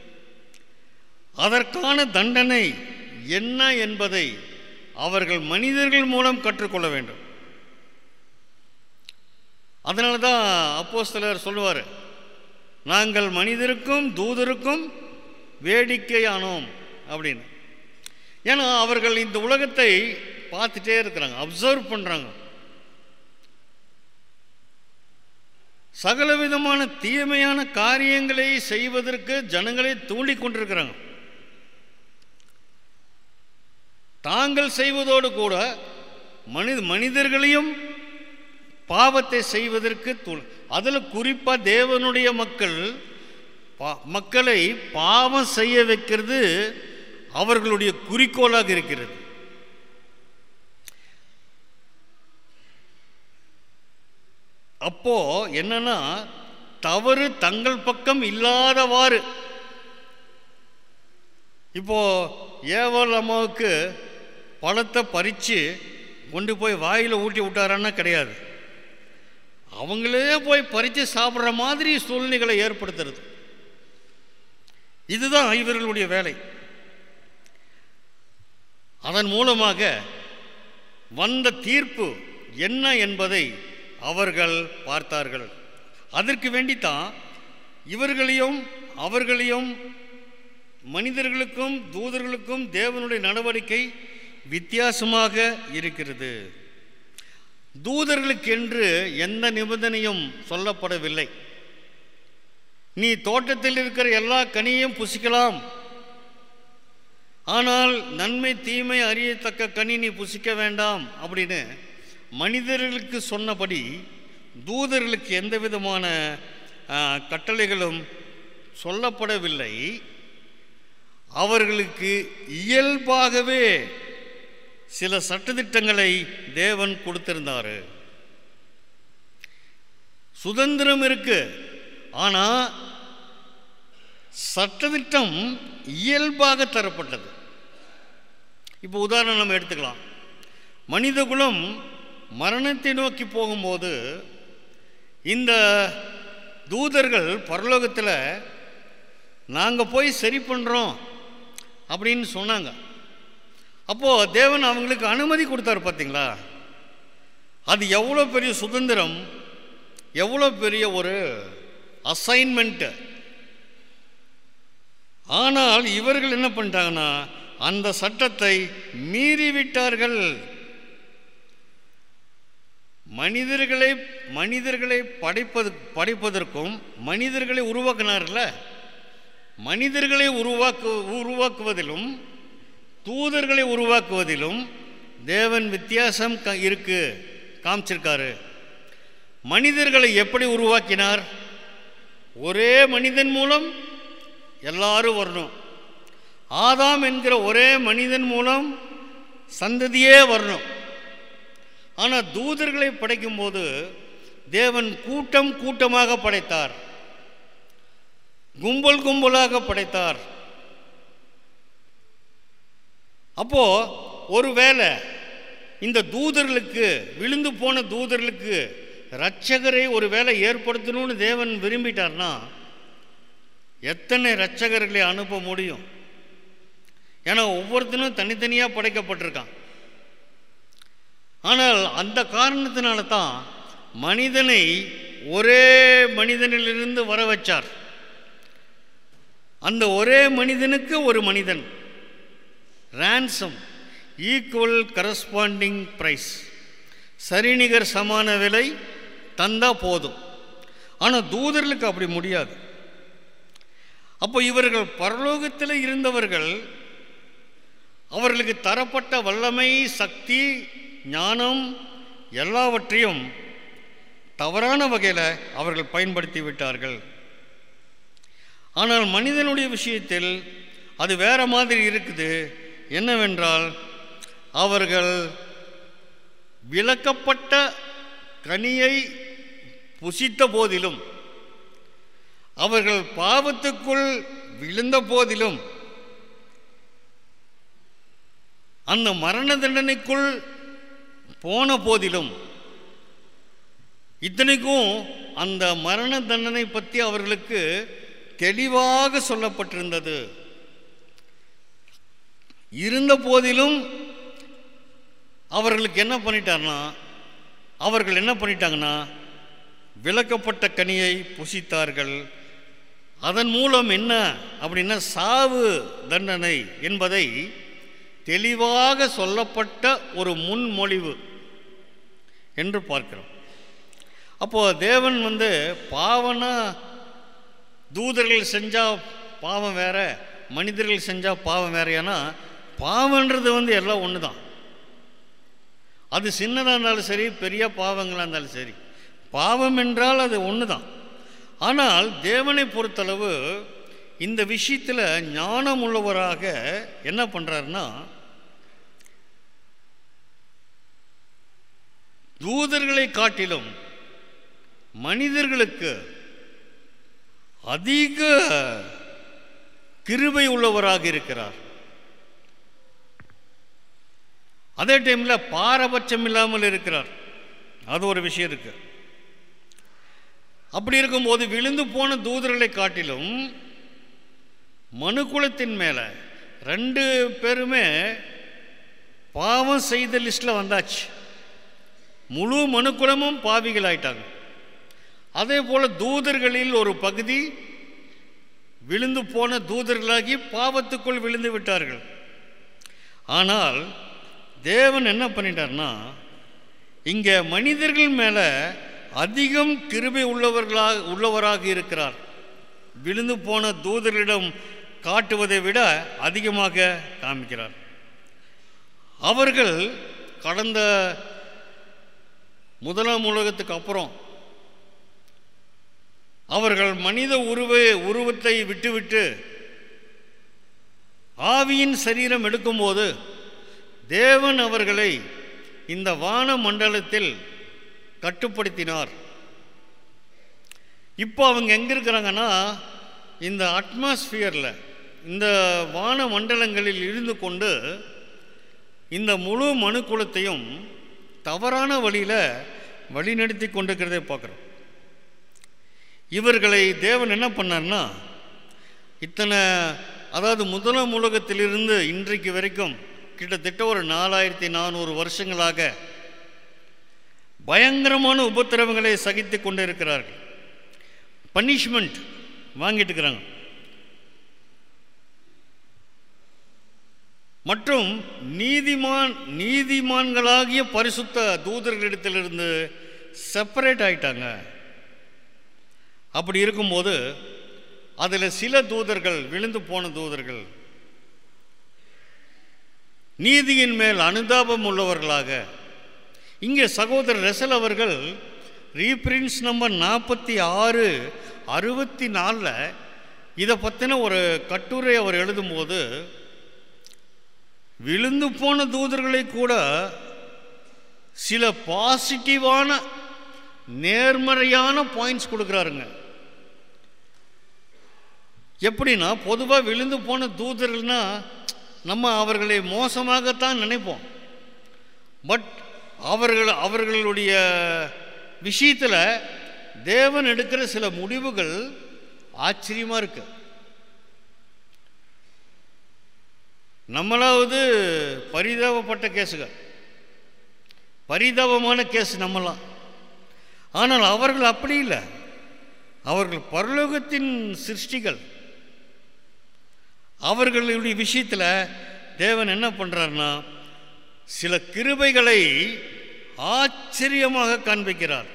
அதற்கான தண்டனை என்ன என்பதை அவர்கள் மனிதர்கள் மூலம் கற்றுக்கொள்ள வேண்டும் அதனால தான் அப்போஸ்தலர் சொல்லுவார் நாங்கள் மனிதருக்கும் தூதருக்கும் வேடிக்கையானோம் அப்படின்னு ஏன்னா அவர்கள் இந்த உலகத்தை பார்த்துட்டே இருக்கிறாங்க அப்சர்வ் பண்ணுறாங்க சகலவிதமான தீமையான காரியங்களை செய்வதற்கு ஜனங்களை தூண்டிக் கொண்டிருக்கிறாங்க தாங்கள் செய்வதோடு கூட மனித மனிதர்களையும் பாவத்தை செய்வதற்கு தூ அதில் குறிப்பாக தேவனுடைய மக்கள் பா- மக்களை பாவம் செய்ய வைக்கிறது அவர்களுடைய குறிக்கோளாக இருக்கிறது அப்போ என்னன்னா தவறு தங்கள் பக்கம் இல்லாதவாறு இப்போ ஏவல் அம்மாவுக்கு பழத்தை பறித்து கொண்டு போய் வாயில் ஊட்டி விட்டாரான்னா கிடையாது அவங்களே போய் பறித்து சாப்பிட்ற மாதிரி சூழ்நிலைகளை ஏற்படுத்துறது இதுதான் இவர்களுடைய வேலை அதன் மூலமாக வந்த தீர்ப்பு என்ன என்பதை அவர்கள் பார்த்தார்கள் அதற்கு வேண்டித்தான் இவர்களையும் அவர்களையும் மனிதர்களுக்கும் தூதர்களுக்கும் தேவனுடைய நடவடிக்கை வித்தியாசமாக இருக்கிறது தூதர்களுக்கென்று எந்த நிபந்தனையும் சொல்லப்படவில்லை நீ தோட்டத்தில் இருக்கிற எல்லா கனியையும் புசிக்கலாம் ஆனால் நன்மை தீமை அறியத்தக்க கனி நீ புசிக்க வேண்டாம் அப்படின்னு மனிதர்களுக்கு சொன்னபடி தூதர்களுக்கு எந்த விதமான ஆ, கட்டளைகளும் சொல்லப்படவில்லை அவர்களுக்கு இயல்பாகவே சில சட்டதிட்டங்களை தேவன் கொடுத்திருந்தாரு சுதந்திரம் இருக்கு ஆனா சட்டதிட்டம் இயல்பாக தரப்பட்டது இப்போ உதாரணம் நம்ம எடுத்துக்கலாம் மனிதகுலம் மரணத்தை நோக்கி போகும்போது இந்த தூதர்கள் பரலோகத்தில் நாங்கள் போய் சரி பண்ணுறோம் அப்படின்னு சொன்னாங்க அப்போது தேவன் அவங்களுக்கு அனுமதி கொடுத்தாரு பார்த்தீங்களா அது எவ்வளோ பெரிய சுதந்திரம் எவ்வளோ பெரிய ஒரு அசைன்மெண்ட்டு ஆனால் இவர்கள் என்ன பண்ணிட்டாங்கன்னா அந்த சட்டத்தை மீறிவிட்டார்கள் மனிதர்களை மனிதர்களை படைப்பது படைப்பதற்கும் மனிதர்களை உருவாக்கினார்ல மனிதர்களை உருவாக்கு உருவாக்குவதிலும் தூதர்களை உருவாக்குவதிலும் தேவன் வித்தியாசம் க- இருக்கு காமிச்சிருக்காரு மனிதர்களை எப்படி உருவாக்கினார் ஒரே மனிதன் மூலம் எல்லாரும் வரணும் ஆதாம் என்கிற ஒரே மனிதன் மூலம் சந்ததியே வரணும் ஆனால் தூதர்களை படைக்கும்போது தேவன் கூட்டம் கூட்டமாக படைத்தார் கும்பல் கும்பலாக படைத்தார் அப்போ ஒருவேளை இந்த தூதர்களுக்கு விழுந்து போன தூதர்களுக்கு இரட்சகரை ஒரு வேலை ஏற்படுத்தணும்னு தேவன் விரும்பிட்டார்னா எத்தனை இரட்சகர்களை அனுப்ப முடியும் ஏன்னா ஒவ்வொருத்தனும் தனித்தனியாக படைக்கப்பட்டிருக்கான் ஆனால் அந்த காரணத்தினால தான் மனிதனை ஒரே மனிதனிலிருந்து வர வச்சார் அந்த ஒரே மனிதனுக்கு ஒரு மனிதன் ransom ஈக்குவல் கரஸ்பாண்டிங் ப்ரைஸ் சரிநிகர் சமான விலை தந்தா போதும் ஆனால் தூதர்களுக்கு அப்படி முடியாது அப்போ இவர்கள் பரலோகத்தில் இருந்தவர்கள் அவர்களுக்கு தரப்பட்ட வல்லமை சக்தி ஞானம் எல்லாவற்றையும் தவறான வகையில் அவர்கள் பயன்படுத்தி விட்டார்கள் ஆனால் மனிதனுடைய விஷயத்தில் அது வேற மாதிரி இருக்குது என்னவென்றால் அவர்கள் விளக்கப்பட்ட கனியை புசித்த போதிலும் அவர்கள் பாவத்துக்குள் விழுந்த போதிலும் அந்த மரண தண்டனைக்குள் போன போதிலும் இத்தனைக்கும் அந்த மரண தண்டனை பற்றி அவர்களுக்கு தெளிவாக சொல்லப்பட்டிருந்தது இருந்த போதிலும் அவர்களுக்கு என்ன பண்ணிட்டார்னா அவர்கள் என்ன பண்ணிட்டாங்கன்னா விளக்கப்பட்ட கனியை புசித்தார்கள் அதன் மூலம் என்ன அப்படின்னா சாவு தண்டனை என்பதை தெளிவாக சொல்லப்பட்ட ஒரு முன்மொழிவு என்று பார்க்கிறோம் அப்போது தேவன் வந்து பாவனா தூதர்கள் செஞ்சால் பாவம் வேற மனிதர்கள் செஞ்சால் பாவம் வேறையானா பாவன்றது வந்து எல்லாம் ஒன்று தான் அது சின்னதாக இருந்தாலும் சரி பெரிய பாவங்களாக இருந்தாலும் சரி பாவம் என்றால் அது ஒன்று தான் ஆனால் தேவனை பொறுத்தளவு இந்த விஷயத்தில் ஞானம் உள்ளவராக என்ன பண்ணுறாருன்னா தூதர்களை காட்டிலும் மனிதர்களுக்கு அதிக கிருபை உள்ளவராக இருக்கிறார் அதே டைமில் பாரபட்சம் இல்லாமல் இருக்கிறார் அது ஒரு விஷயம் இருக்கு அப்படி இருக்கும்போது விழுந்து போன தூதர்களை காட்டிலும் மனுக்குலத்தின் மேலே ரெண்டு பேருமே பாவம் செய்த லிஸ்டில் வந்தாச்சு முழு மனுக்குலமும் பாவிகள் ஆயிட்டாங்க அதே போல் தூதர்களில் ஒரு பகுதி விழுந்து போன தூதர்களாகி பாவத்துக்குள் விழுந்து விட்டார்கள் ஆனால் தேவன் என்ன பண்ணிட்டார்னா இங்கே மனிதர்கள் மேலே அதிகம் கிருபை உள்ளவர்களாக உள்ளவராக இருக்கிறார் விழுந்து போன தூதர்களிடம் காட்டுவதை விட அதிகமாக காமிக்கிறார் அவர்கள் கடந்த முதலாம் உலகத்துக்கு அப்புறம் அவர்கள் மனித உருவை உருவத்தை விட்டுவிட்டு ஆவியின் சரீரம் எடுக்கும்போது தேவன் அவர்களை இந்த வான மண்டலத்தில் கட்டுப்படுத்தினார் இப்போ அவங்க எங்கே இருக்கிறாங்கன்னா இந்த அட்மாஸ்பியரில் இந்த வான மண்டலங்களில் இருந்து கொண்டு இந்த முழு மனுக்குலத்தையும் தவறான வழியில் வழிநடத்தி கொண்டிருக்கிறதை பார்க்குறோம் இவர்களை தேவன் என்ன பண்ணார்னா இத்தனை அதாவது முதலாம் உலகத்திலிருந்து இன்றைக்கு வரைக்கும் கிட்டத்தட்ட ஒரு நாலாயிரத்தி நானூறு வருஷங்களாக பயங்கரமான உபத்திரவங்களை சகித்து கொண்டு இருக்கிறார்கள் பனிஷ்மெண்ட் வாங்கிட்டு இருக்கிறாங்க மற்றும் நீதிமான் நீதிமான்களாகிய பரிசுத்த தூதர்களிடத்திலிருந்து செப்பரேட் ஆயிட்டாங்க அப்படி இருக்கும்போது அதில் சில தூதர்கள் விழுந்து போன தூதர்கள் நீதியின் மேல் அனுதாபம் உள்ளவர்களாக இங்கே சகோதரர் ரெசல் அவர்கள் ரீப்ரின்ஸ் நம்பர் நாற்பத்தி ஆறு அறுபத்தி நாலில் இதை பற்றின ஒரு கட்டுரை அவர் எழுதும்போது விழுந்து போன தூதர்களை கூட சில பாசிட்டிவான நேர்மறையான பாயிண்ட்ஸ் கொடுக்குறாருங்க எப்படின்னா பொதுவாக விழுந்து போன தூதர்கள்னா நம்ம அவர்களை மோசமாகத்தான் நினைப்போம் பட் அவர்கள் அவர்களுடைய விஷயத்தில் தேவன் எடுக்கிற சில முடிவுகள் ஆச்சரியமாக இருக்கு நம்மளாவது பரிதாபப்பட்ட கேஸுகள் பரிதாபமான கேஸ் நம்மலாம் ஆனால் அவர்கள் அப்படி இல்லை அவர்கள் பரலோகத்தின் சிருஷ்டிகள் அவர்களுடைய விஷயத்தில் தேவன் என்ன பண்ணுறாருன்னா சில கிருபைகளை ஆச்சரியமாக காண்பிக்கிறார்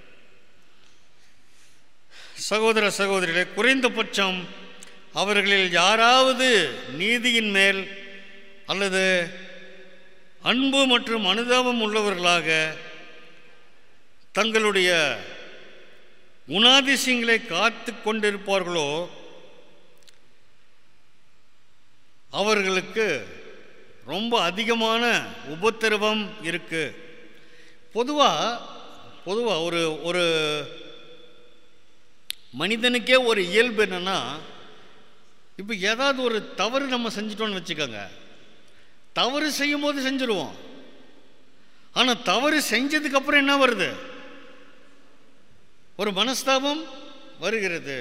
சகோதர சகோதரிகளே குறைந்தபட்சம் அவர்களில் யாராவது நீதியின் மேல் அல்லது அன்பு மற்றும் அனுதாபம் உள்ளவர்களாக தங்களுடைய குணாதிசயங்களை காத்து கொண்டிருப்பார்களோ அவர்களுக்கு ரொம்ப அதிகமான உபத்திரவம் இருக்கு பொதுவாக பொதுவாக ஒரு ஒரு மனிதனுக்கே ஒரு இயல்பு என்னன்னா இப்போ ஏதாவது ஒரு தவறு நம்ம செஞ்சிட்டோம்னு வச்சுக்கோங்க தவறு செய்யும் போது செஞ்சுருவோம் ஆனால் தவறு செஞ்சதுக்கு அப்புறம் என்ன வருது ஒரு மனஸ்தாபம் வருகிறது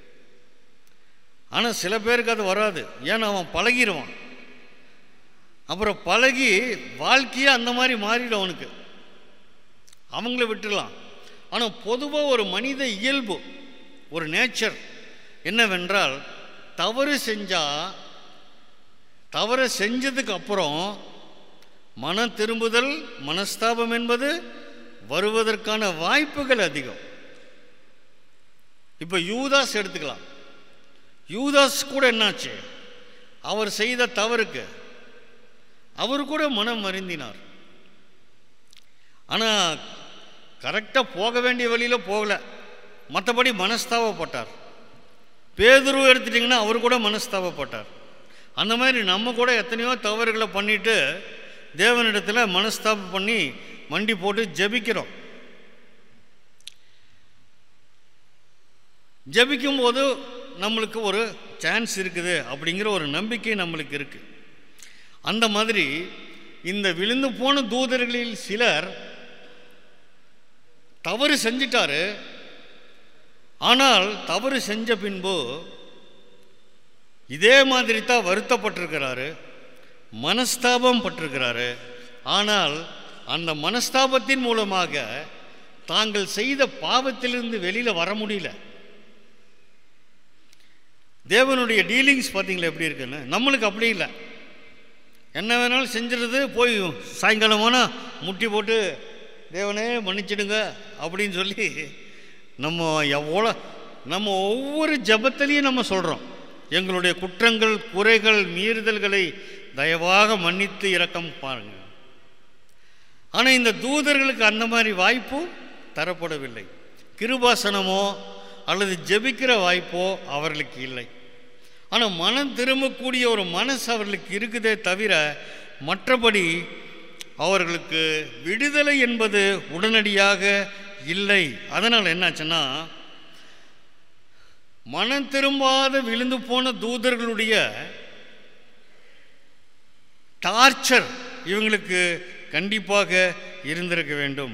ஆனால் சில பேருக்கு அது வராது ஏன்னா அவன் பழகிடுவான் அப்புறம் பழகி வாழ்க்கையே அந்த மாதிரி மாறிடும் அவனுக்கு அவங்கள விட்டுடலாம் ஆனால் பொதுவாக ஒரு மனித இயல்பு ஒரு நேச்சர் என்னவென்றால் தவறு செஞ்சால் தவறை செஞ்சதுக்கு அப்புறம் மன திரும்புதல் மனஸ்தாபம் என்பது வருவதற்கான வாய்ப்புகள் அதிகம் இப்போ யூதாஸ் எடுத்துக்கலாம் யூதாஸ் கூட என்னாச்சு அவர் செய்த தவறுக்கு அவர் கூட மனம் வருந்தினார் ஆனால் கரெக்டாக போக வேண்டிய வழியில் போகல மற்றபடி மனஸ்தாபப்பட்டார் பேதுரு எடுத்துட்டிங்கன்னா அவர் கூட மனஸ்தாபப்பட்டார் அந்த மாதிரி நம்ம கூட எத்தனையோ தவறுகளை பண்ணிட்டு தேவனிடத்தில் மனஸ்தாபம் பண்ணி மண்டி போட்டு ஜெபிக்கிறோம் ஜெபிக்கும் போது நம்மளுக்கு ஒரு சான்ஸ் இருக்குது அப்படிங்கிற ஒரு நம்பிக்கை நம்மளுக்கு இருக்கு அந்த மாதிரி இந்த விழுந்து போன தூதர்களில் சிலர் தவறு செஞ்சிட்டாரு ஆனால் தவறு செஞ்ச பின்பு இதே மாதிரி தான் வருத்தப்பட்டிருக்கிறாரு மனஸ்தாபம் பட்டிருக்கிறாரு ஆனால் அந்த மனஸ்தாபத்தின் மூலமாக தாங்கள் செய்த பாவத்திலிருந்து வெளியில் வர முடியல தேவனுடைய டீலிங்ஸ் பார்த்தீங்களா எப்படி இருக்குன்னு நம்மளுக்கு அப்படி இல்லை என்ன வேணாலும் செஞ்சிருது போய் சாயங்காலமானா முட்டி போட்டு தேவனே மன்னிச்சிடுங்க அப்படின்னு சொல்லி நம்ம எவ்வளோ நம்ம ஒவ்வொரு ஜபத்திலையும் நம்ம சொல்கிறோம் எங்களுடைய குற்றங்கள் குறைகள் மீறுதல்களை தயவாக மன்னித்து இரக்கம் பாருங்க ஆனால் இந்த தூதர்களுக்கு அந்த மாதிரி வாய்ப்பு தரப்படவில்லை கிருபாசனமோ அல்லது ஜெபிக்கிற வாய்ப்போ அவர்களுக்கு இல்லை ஆனால் மனம் திரும்பக்கூடிய ஒரு மனசு அவர்களுக்கு இருக்குதே தவிர மற்றபடி அவர்களுக்கு விடுதலை என்பது உடனடியாக இல்லை அதனால் என்னாச்சுன்னா மனம் திரும்பாத விழுந்து போன தூதர்களுடைய டார்ச்சர் இவங்களுக்கு கண்டிப்பாக இருந்திருக்க வேண்டும்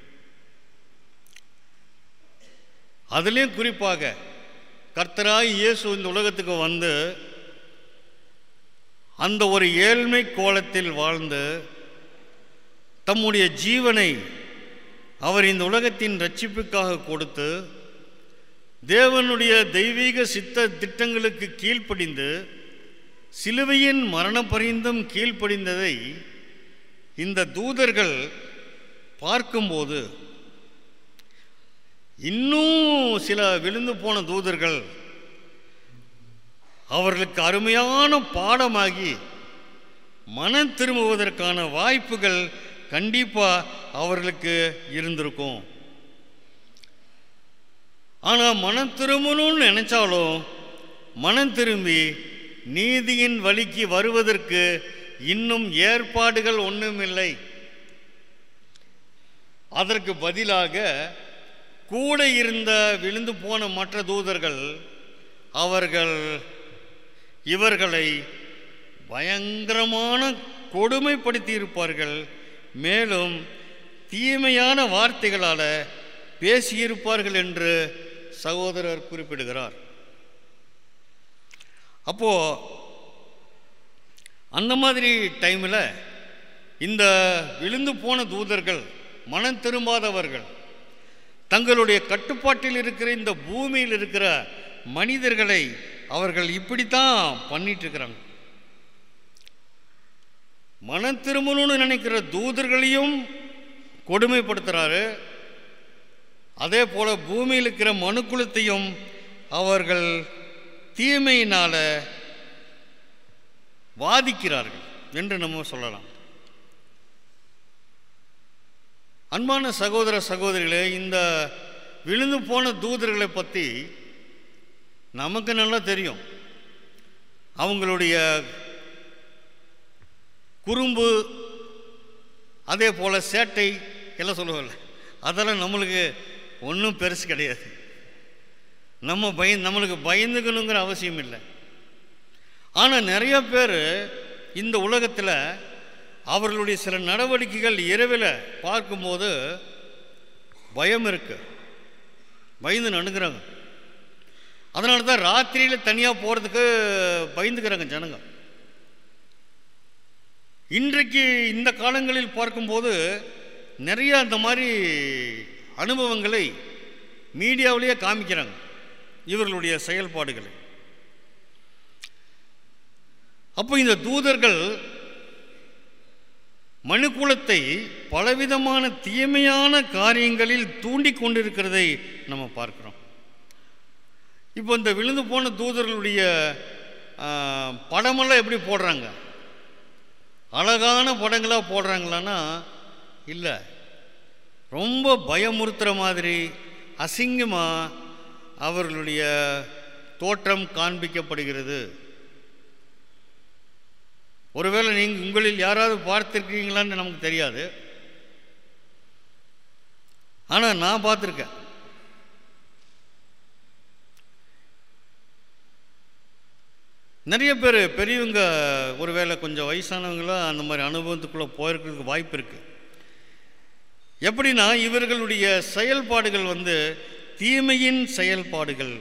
அதுலேயும் குறிப்பாக கர்த்தராய் இயேசு இந்த உலகத்துக்கு வந்து அந்த ஒரு ஏழ்மை கோலத்தில் வாழ்ந்து தம்முடைய ஜீவனை அவர் இந்த உலகத்தின் ரட்சிப்புக்காக கொடுத்து தேவனுடைய தெய்வீக சித்த திட்டங்களுக்கு கீழ்ப்படிந்து சிலுவையின் மரண பரிந்தும் கீழ்ப்படிந்ததை இந்த தூதர்கள் பார்க்கும்போது இன்னும் சில விழுந்து போன தூதர்கள் அவர்களுக்கு அருமையான பாடமாகி மனம் திரும்புவதற்கான வாய்ப்புகள் கண்டிப்பாக அவர்களுக்கு இருந்திருக்கும் ஆனால் மனம் திரும்பணும்னு நினைச்சாலும் மனம் திரும்பி நீதியின் வழிக்கு வருவதற்கு இன்னும் ஏற்பாடுகள் ஒன்றுமில்லை அதற்கு பதிலாக கூட இருந்த விழுந்து போன மற்ற தூதர்கள் அவர்கள் இவர்களை பயங்கரமான கொடுமைப்படுத்தி இருப்பார்கள் மேலும் தீமையான வார்த்தைகளால் பேசியிருப்பார்கள் என்று சகோதரர் குறிப்பிடுகிறார் அப்போ அந்த மாதிரி டைமில் இந்த விழுந்து போன தூதர்கள் மனம் திரும்பாதவர்கள் தங்களுடைய கட்டுப்பாட்டில் இருக்கிற இந்த பூமியில் இருக்கிற மனிதர்களை அவர்கள் இப்படித்தான் பண்ணிட்டு இருக்கிறாங்க மனம் திரும்பணும்னு நினைக்கிற தூதர்களையும் கொடுமைப்படுத்துகிறாரு அதே போல பூமியில் இருக்கிற மனுக்குலத்தையும் அவர்கள் தீமையினால வாதிக்கிறார்கள் என்று நம்ம சொல்லலாம் அன்பான சகோதர சகோதரிகளே இந்த விழுந்து போன தூதர்களை பற்றி நமக்கு நல்லா தெரியும் அவங்களுடைய குறும்பு அதே போல் சேட்டை எல்லாம் சொல்லுவோம்ல அதெல்லாம் நம்மளுக்கு ஒன்றும் பெருசு கிடையாது நம்ம பய நம்மளுக்கு பயந்துக்கணுங்கிற அவசியம் இல்லை ஆனால் நிறைய பேர் இந்த உலகத்தில் அவர்களுடைய சில நடவடிக்கைகள் இரவில் பார்க்கும்போது பயம் இருக்கு பயந்து நடுங்கிறாங்க அதனால தான் ராத்திரியில் தனியாக போகிறதுக்கு பயந்துக்கிறாங்க ஜனங்க இன்றைக்கு இந்த காலங்களில் பார்க்கும்போது நிறைய அந்த மாதிரி அனுபவங்களை மீடியாவிலேயே காமிக்கிறாங்க இவர்களுடைய செயல்பாடுகளை அப்போ இந்த தூதர்கள் மனுக்குலத்தை பலவிதமான தீமையான காரியங்களில் தூண்டி கொண்டிருக்கிறதை நம்ம பார்க்கிறோம் இப்போ இந்த விழுந்து போன தூதர்களுடைய ஆ, படமெல்லாம் எப்படி போடுறாங்க அழகான படங்களாக போடுறாங்களான்னா இல்லை ரொம்ப பயமுறுத்துகிற மாதிரி அசிங்கமாக அவர்களுடைய தோற்றம் காண்பிக்கப்படுகிறது ஒருவேளை நீங்கள் உங்களில் யாராவது பார்த்துருக்கீங்களான்னு நமக்கு தெரியாது ஆனால் நான் பார்த்துருக்கேன் நிறைய பேர் பெரியவங்க ஒருவேளை கொஞ்சம் வயசானவங்களாம் அந்த மாதிரி அனுபவத்துக்குள்ளே போயிருக்கிறதுக்கு வாய்ப்பு இருக்குது எப்படின்னா இவர்களுடைய செயல்பாடுகள் வந்து தீமையின் செயல்பாடுகள்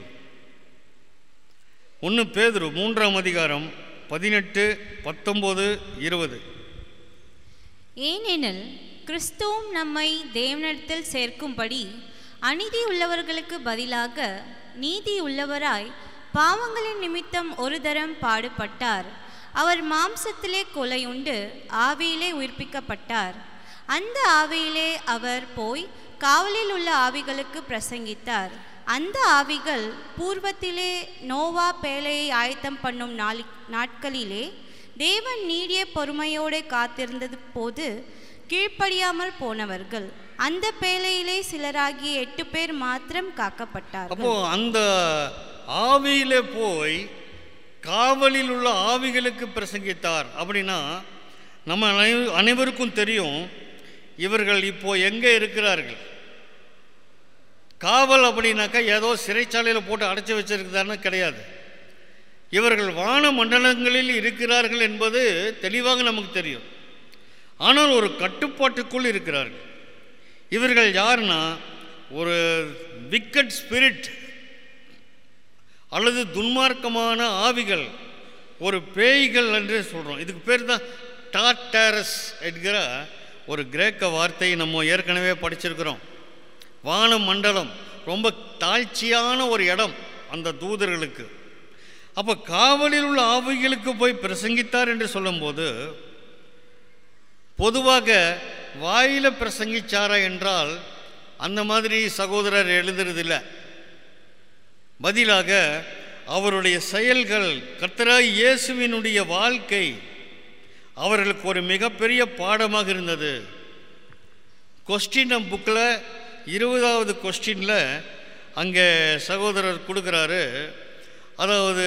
ஒன்று பேதுரு மூன்றாம் அதிகாரம் பதினெட்டு பத்தொம்போது இருபது ஏனெனில் கிறிஸ்துவும் நம்மை தேவனிடத்தில் சேர்க்கும்படி அநீதி உள்ளவர்களுக்கு பதிலாக நீதி உள்ளவராய் பாவங்களின் நிமித்தம் ஒரு தரம் பாடுபட்டார் அவர் மாம்சத்திலே கொலையுண்டு ஆவியிலே உயிர்ப்பிக்கப்பட்டார் அந்த ஆவியிலே அவர் போய் காவலில் உள்ள ஆவிகளுக்கு பிரசங்கித்தார் அந்த ஆவிகள் பூர்வத்திலே நோவா பேழையை ஆயத்தம் பண்ணும் நாளி நாட்களிலே தேவன் நீடிய பொறுமையோடு காத்திருந்தது போது கீழ்ப்படியாமல் போனவர்கள் அந்த பேழையிலே சிலராகிய எட்டு பேர் மாத்திரம் காக்கப்பட்டார்கள் அப்போ அந்த ஆவியிலே போய் காவலில் உள்ள ஆவிகளுக்கு பிரசங்கித்தார் அப்படின்னா நம்ம அனை- அனைவருக்கும் தெரியும் இவர்கள் இப்போ எங்கே இருக்கிறார்கள் காவல் அப்படின்னாக்கா ஏதோ சிறைச்சாலையில் போட்டு அடைச்சி வச்சிருக்குதான்னு கிடையாது இவர்கள் வான மண்டலங்களில் இருக்கிறார்கள் என்பது தெளிவாக நமக்கு தெரியும் ஆனால் ஒரு கட்டுப்பாட்டுக்குள் இருக்கிறார்கள் இவர்கள் யாருன்னா ஒரு விக்கட் ஸ்பிரிட் அல்லது துன்மார்க்கமான ஆவிகள் ஒரு பேய்கள் என்று சொல்கிறோம் இதுக்கு பேர் தான் டாட்டாரஸ் என்கிற ஒரு கிரேக்க வார்த்தையை நம்ம ஏற்கனவே படிச்சிருக்கிறோம் வான மண்டலம் ரொம்ப தாழ்ச்சியான ஒரு இடம் அந்த தூதர்களுக்கு அப்போ காவலில் உள்ள ஆவிகளுக்கு போய் பிரசங்கித்தார் என்று சொல்லும்போது பொதுவாக வாயில பிரசங்கிச்சாரா என்றால் அந்த மாதிரி சகோதரர் எழுதுறதில்லை பதிலாக அவருடைய செயல்கள் கர்த்தராய் இயேசுவினுடைய வாழ்க்கை அவர்களுக்கு ஒரு மிகப்பெரிய பாடமாக இருந்தது கொஸ்டின் புக்கில் இருபதாவது கொஸ்டினில் அங்கே சகோதரர் கொடுக்குறாரு அதாவது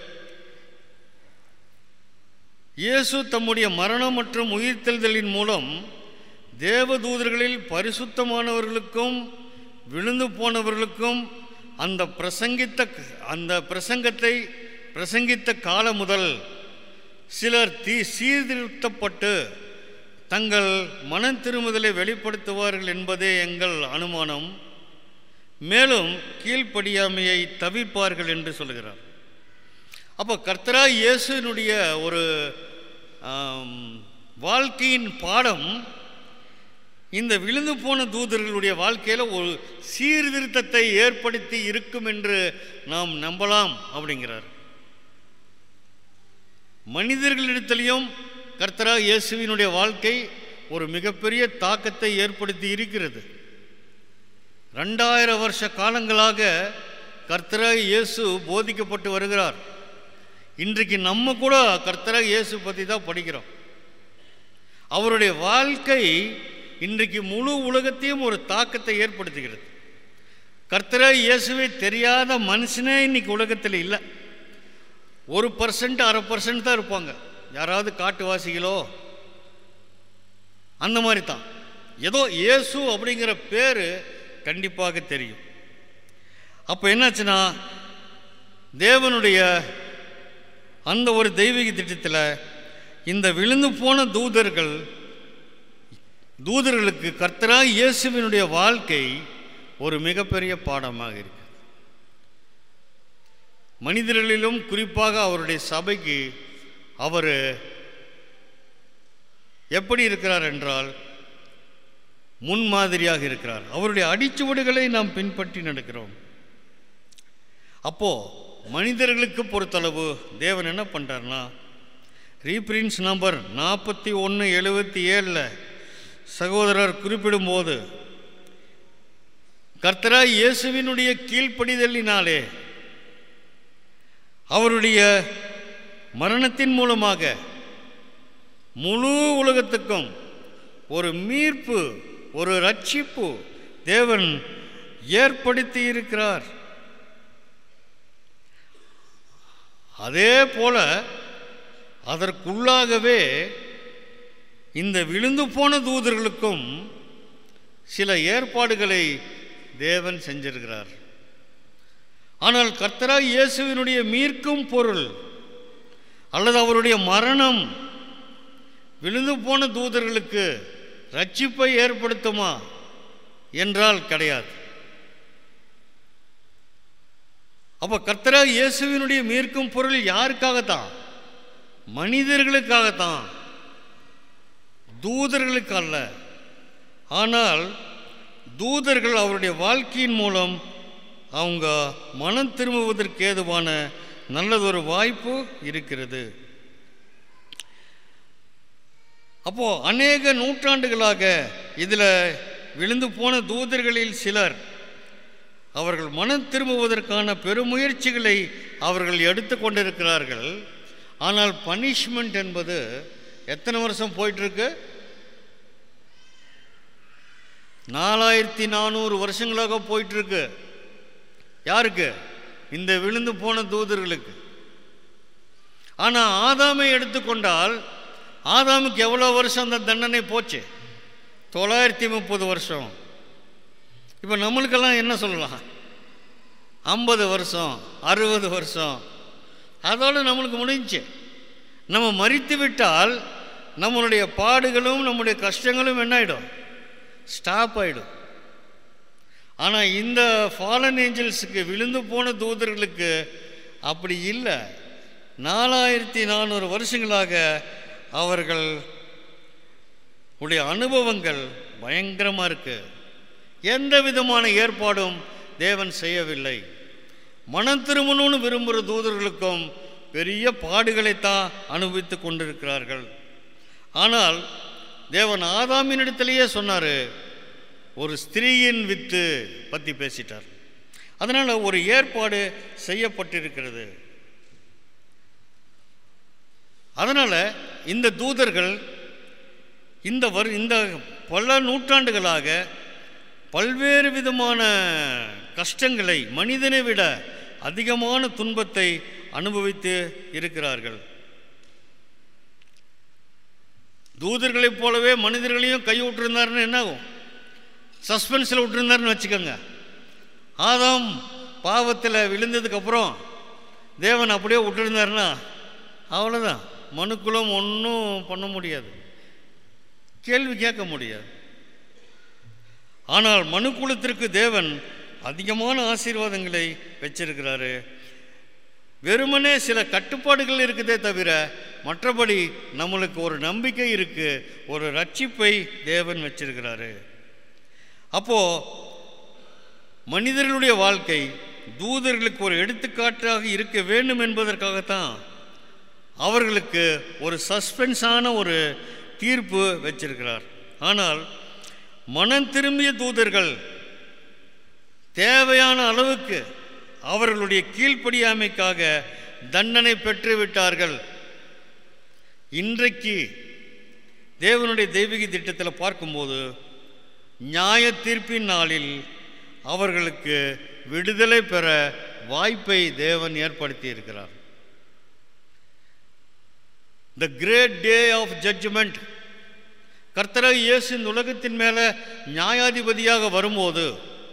இயேசு தம்முடைய மரணம் மற்றும் உயிர்த்தெழுதலின் மூலம் தேவதூதர்களில் பரிசுத்தமானவர்களுக்கும் விழுந்து போனவர்களுக்கும் அந்த பிரசங்கித்த அந்த பிரசங்கத்தை பிரசங்கித்த காலம் முதல் சிலர் தீ சீர்திருத்தப்பட்டு தங்கள் மன திருமுதலை வெளிப்படுத்துவார்கள் என்பதே எங்கள் அனுமானம் மேலும் கீழ்ப்படியாமையை தவிர்ப்பார்கள் என்று சொல்கிறார் அப்போ கர்த்தரா இயேசுனுடைய ஒரு ஆம், வாழ்க்கையின் பாடம் இந்த விழுந்து போன தூதர்களுடைய வாழ்க்கையில் ஒரு சீர்திருத்தத்தை ஏற்படுத்தி இருக்கும் என்று நாம் நம்பலாம் அப்படிங்கிறார் மனிதர்களிடத்திலையும் கர்த்தரா இயேசுவினுடைய வாழ்க்கை ஒரு மிகப்பெரிய தாக்கத்தை ஏற்படுத்தி இருக்கிறது ரெண்டாயிரம் வருஷ காலங்களாக கர்த்தரா இயேசு போதிக்கப்பட்டு வருகிறார் இன்றைக்கு நம்ம கூட கர்த்தரா இயேசு பற்றி தான் படிக்கிறோம் அவருடைய வாழ்க்கை இன்றைக்கு முழு உலகத்தையும் ஒரு தாக்கத்தை ஏற்படுத்துகிறது கர்த்தரா இயேசுவை தெரியாத மனுஷனே இன்னைக்கு உலகத்தில் இல்லை ஒரு பர்சன்ட் அரை பர்சன்ட் தான் இருப்பாங்க யாராவது காட்டுவாசிகளோ அந்த மாதிரி தான் ஏதோ இயேசு அப்படிங்கிற பேர் கண்டிப்பாக தெரியும் அப்போ என்னாச்சுன்னா தேவனுடைய அந்த ஒரு தெய்வீக திட்டத்தில் இந்த விழுந்து போன தூதர்கள் தூதர்களுக்கு கர்த்தரா இயேசுவினுடைய வாழ்க்கை ஒரு மிகப்பெரிய பாடமாக இருக்கு மனிதர்களிலும் குறிப்பாக அவருடைய சபைக்கு அவர் எப்படி இருக்கிறார் என்றால் முன்மாதிரியாக இருக்கிறார் அவருடைய அடிச்சுவடுகளை நாம் பின்பற்றி நடக்கிறோம் அப்போ மனிதர்களுக்கு பொறுத்தளவு தேவன் என்ன பண்ணுறாருனா ரீப்ரின்ஸ் நம்பர் நாற்பத்தி ஒன்று எழுபத்தி ஏழில் சகோதரர் குறிப்பிடும்போது கர்த்தரா இயேசுவினுடைய கீழ்ப்படிதலினாலே அவருடைய மரணத்தின் மூலமாக முழு உலகத்துக்கும் ஒரு மீட்பு ஒரு ரட்சிப்பு தேவன் ஏற்படுத்தி இருக்கிறார் அதே போல அதற்குள்ளாகவே இந்த விழுந்து போன தூதர்களுக்கும் சில ஏற்பாடுகளை தேவன் செஞ்சிருக்கிறார் ஆனால் கர்த்தராய் இயேசுவினுடைய மீட்கும் பொருள் அல்லது அவருடைய மரணம் விழுந்து போன தூதர்களுக்கு ரட்சிப்பை ஏற்படுத்துமா என்றால் கிடையாது அப்போ கர்த்தராக இயேசுவினுடைய மீட்கும் பொருள் யாருக்காகத்தான் மனிதர்களுக்காகத்தான் தூதர்களுக்கு அல்ல ஆனால் தூதர்கள் அவருடைய வாழ்க்கையின் மூலம் அவங்க மனம் திரும்புவதற்கு ஏதுவான நல்லதொரு வாய்ப்பு இருக்கிறது அப்போ அநேக நூற்றாண்டுகளாக இதில் விழுந்து போன தூதர்களில் சிலர் அவர்கள் மனம் திரும்புவதற்கான பெருமுயற்சிகளை அவர்கள் எடுத்து கொண்டிருக்கிறார்கள் ஆனால் பனிஷ்மெண்ட் என்பது எத்தனை வருஷம் போயிட்டுருக்கு நாலாயிரத்தி நானூறு வருஷங்களாக போயிட்டுருக்கு யாருக்கு இந்த விழுந்து போன தூதர்களுக்கு ஆனால் ஆதாமை எடுத்துக்கொண்டால் ஆதாமுக்கு எவ்வளோ வருஷம் அந்த தண்டனை போச்சு தொள்ளாயிரத்தி முப்பது வருஷம் இப்போ நம்மளுக்கெல்லாம் என்ன சொல்லலாம் ஐம்பது வருஷம் அறுபது வருஷம் அதோடு நம்மளுக்கு முடிஞ்சு நம்ம மறித்து விட்டால் நம்மளுடைய பாடுகளும் நம்முடைய கஷ்டங்களும் என்ன ஆகிடும் ஸ்டாப் ஆகிடும் ஆனால் இந்த ஃபாலன் ஏஞ்சல்ஸுக்கு விழுந்து போன தூதர்களுக்கு அப்படி இல்லை நாலாயிரத்தி நானூறு வருஷங்களாக அவர்கள் உடைய அனுபவங்கள் பயங்கரமாக இருக்கு எந்த விதமான ஏற்பாடும் தேவன் செய்யவில்லை மனம் திரும்பணும்னு விரும்புகிற தூதர்களுக்கும் பெரிய பாடுகளைத்தான் அனுபவித்து கொண்டிருக்கிறார்கள் ஆனால் தேவன் ஆதாமினிடத்திலேயே சொன்னார் ஒரு ஸ்திரீயின் வித்து பற்றி பேசிட்டார் அதனால் ஒரு ஏற்பாடு செய்யப்பட்டிருக்கிறது அதனால் இந்த தூதர்கள் இந்த வரு இந்த பல நூற்றாண்டுகளாக பல்வேறு விதமான கஷ்டங்களை மனிதனை விட அதிகமான துன்பத்தை அனுபவித்து இருக்கிறார்கள் தூதர்களைப் போலவே மனிதர்களையும் கை விட்டுருந்தாருன்னு என்ன ஆகும் சஸ்பென்ஸில் விட்டுருந்தாருன்னு வச்சுக்கோங்க ஆதாம் பாவத்தில் விழுந்ததுக்கப்புறம் தேவன் அப்படியே விட்டுருந்தாருன்னா அவ்வளோதான் மனுக்குலம் ஒன்றும் பண்ண முடியாது கேள்வி கேட்க முடியாது ஆனால் மனுக்குலத்திற்கு தேவன் அதிகமான ஆசீர்வாதங்களை வச்சிருக்கிறாரு வெறுமனே சில கட்டுப்பாடுகள் இருக்குதே தவிர மற்றபடி நம்மளுக்கு ஒரு நம்பிக்கை இருக்கு ஒரு ரட்சிப்பை தேவன் வச்சிருக்கிறாரு அப்போ மனிதர்களுடைய வாழ்க்கை தூதர்களுக்கு ஒரு எடுத்துக்காட்டாக இருக்க வேண்டும் என்பதற்காகத்தான் அவர்களுக்கு ஒரு சஸ்பென்ஸான ஒரு தீர்ப்பு வச்சிருக்கிறார் ஆனால் மனம் திரும்பிய தூதர்கள் தேவையான அளவுக்கு அவர்களுடைய கீழ்ப்படியாமைக்காக தண்டனை பெற்று விட்டார்கள் இன்றைக்கு தேவனுடைய தெய்வீக திட்டத்தில் பார்க்கும்போது நியாய தீர்ப்பின் நாளில் அவர்களுக்கு விடுதலை பெற வாய்ப்பை தேவன் ஏற்படுத்தி இருக்கிறார் the great day of judgment கர்த்தராக இயேசு இந்த உலகத்தின் மேலே நியாயாதிபதியாக வரும்போது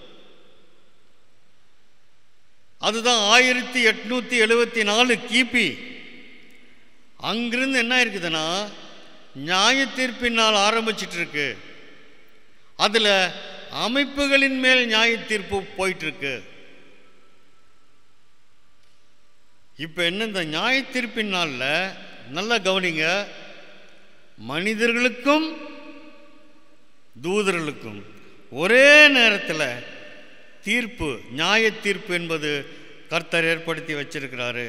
அதுதான் ஆயிரத்தி எட்நூற்றி எழுபத்தி நாலு கிபி அங்கிருந்து என்ன இருக்குதுன்னா நியாய தீர்ப்பின் நாள் ஆரம்பிச்சிட்டு இருக்கு அதில் அமைப்புகளின் மேல் நியாய தீர்ப்பு போயிட்டு இருக்கு இப்போ என்ன இந்த நியாய தீர்ப்பின் நாளில் நல்லா கவனிங்க மனிதர்களுக்கும் தூதர்களுக்கும் ஒரே நேரத்தில் தீர்ப்பு நியாய தீர்ப்பு என்பது கர்த்தர் ஏற்படுத்தி வச்சிருக்கிறாரு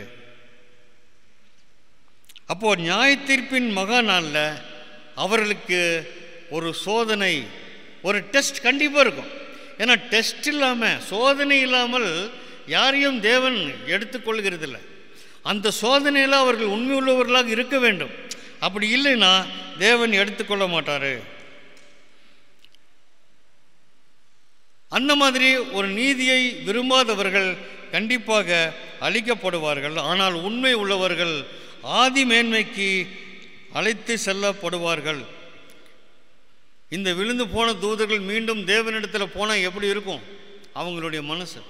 அப்போ நியாய தீர்ப்பின் மகா நாளில் அவர்களுக்கு ஒரு சோதனை ஒரு டெஸ்ட் கண்டிப்பாக இருக்கும் ஏன்னா டெஸ்ட் இல்லாமல் சோதனை இல்லாமல் யாரையும் தேவன் எடுத்துக்கொள்கிறதில்ல அந்த சோதனையில் அவர்கள் உண்மை உள்ளவர்களாக இருக்க வேண்டும் அப்படி இல்லைன்னா தேவன் எடுத்துக்கொள்ள மாட்டார் அந்த மாதிரி ஒரு நீதியை விரும்பாதவர்கள் கண்டிப்பாக அழிக்கப்படுவார்கள் ஆனால் உண்மை உள்ளவர்கள் ஆதி மேன்மைக்கு அழைத்து செல்லப்படுவார்கள் இந்த விழுந்து போன தூதர்கள் மீண்டும் தேவனிடத்தில் போனால் எப்படி இருக்கும் அவங்களுடைய மனசு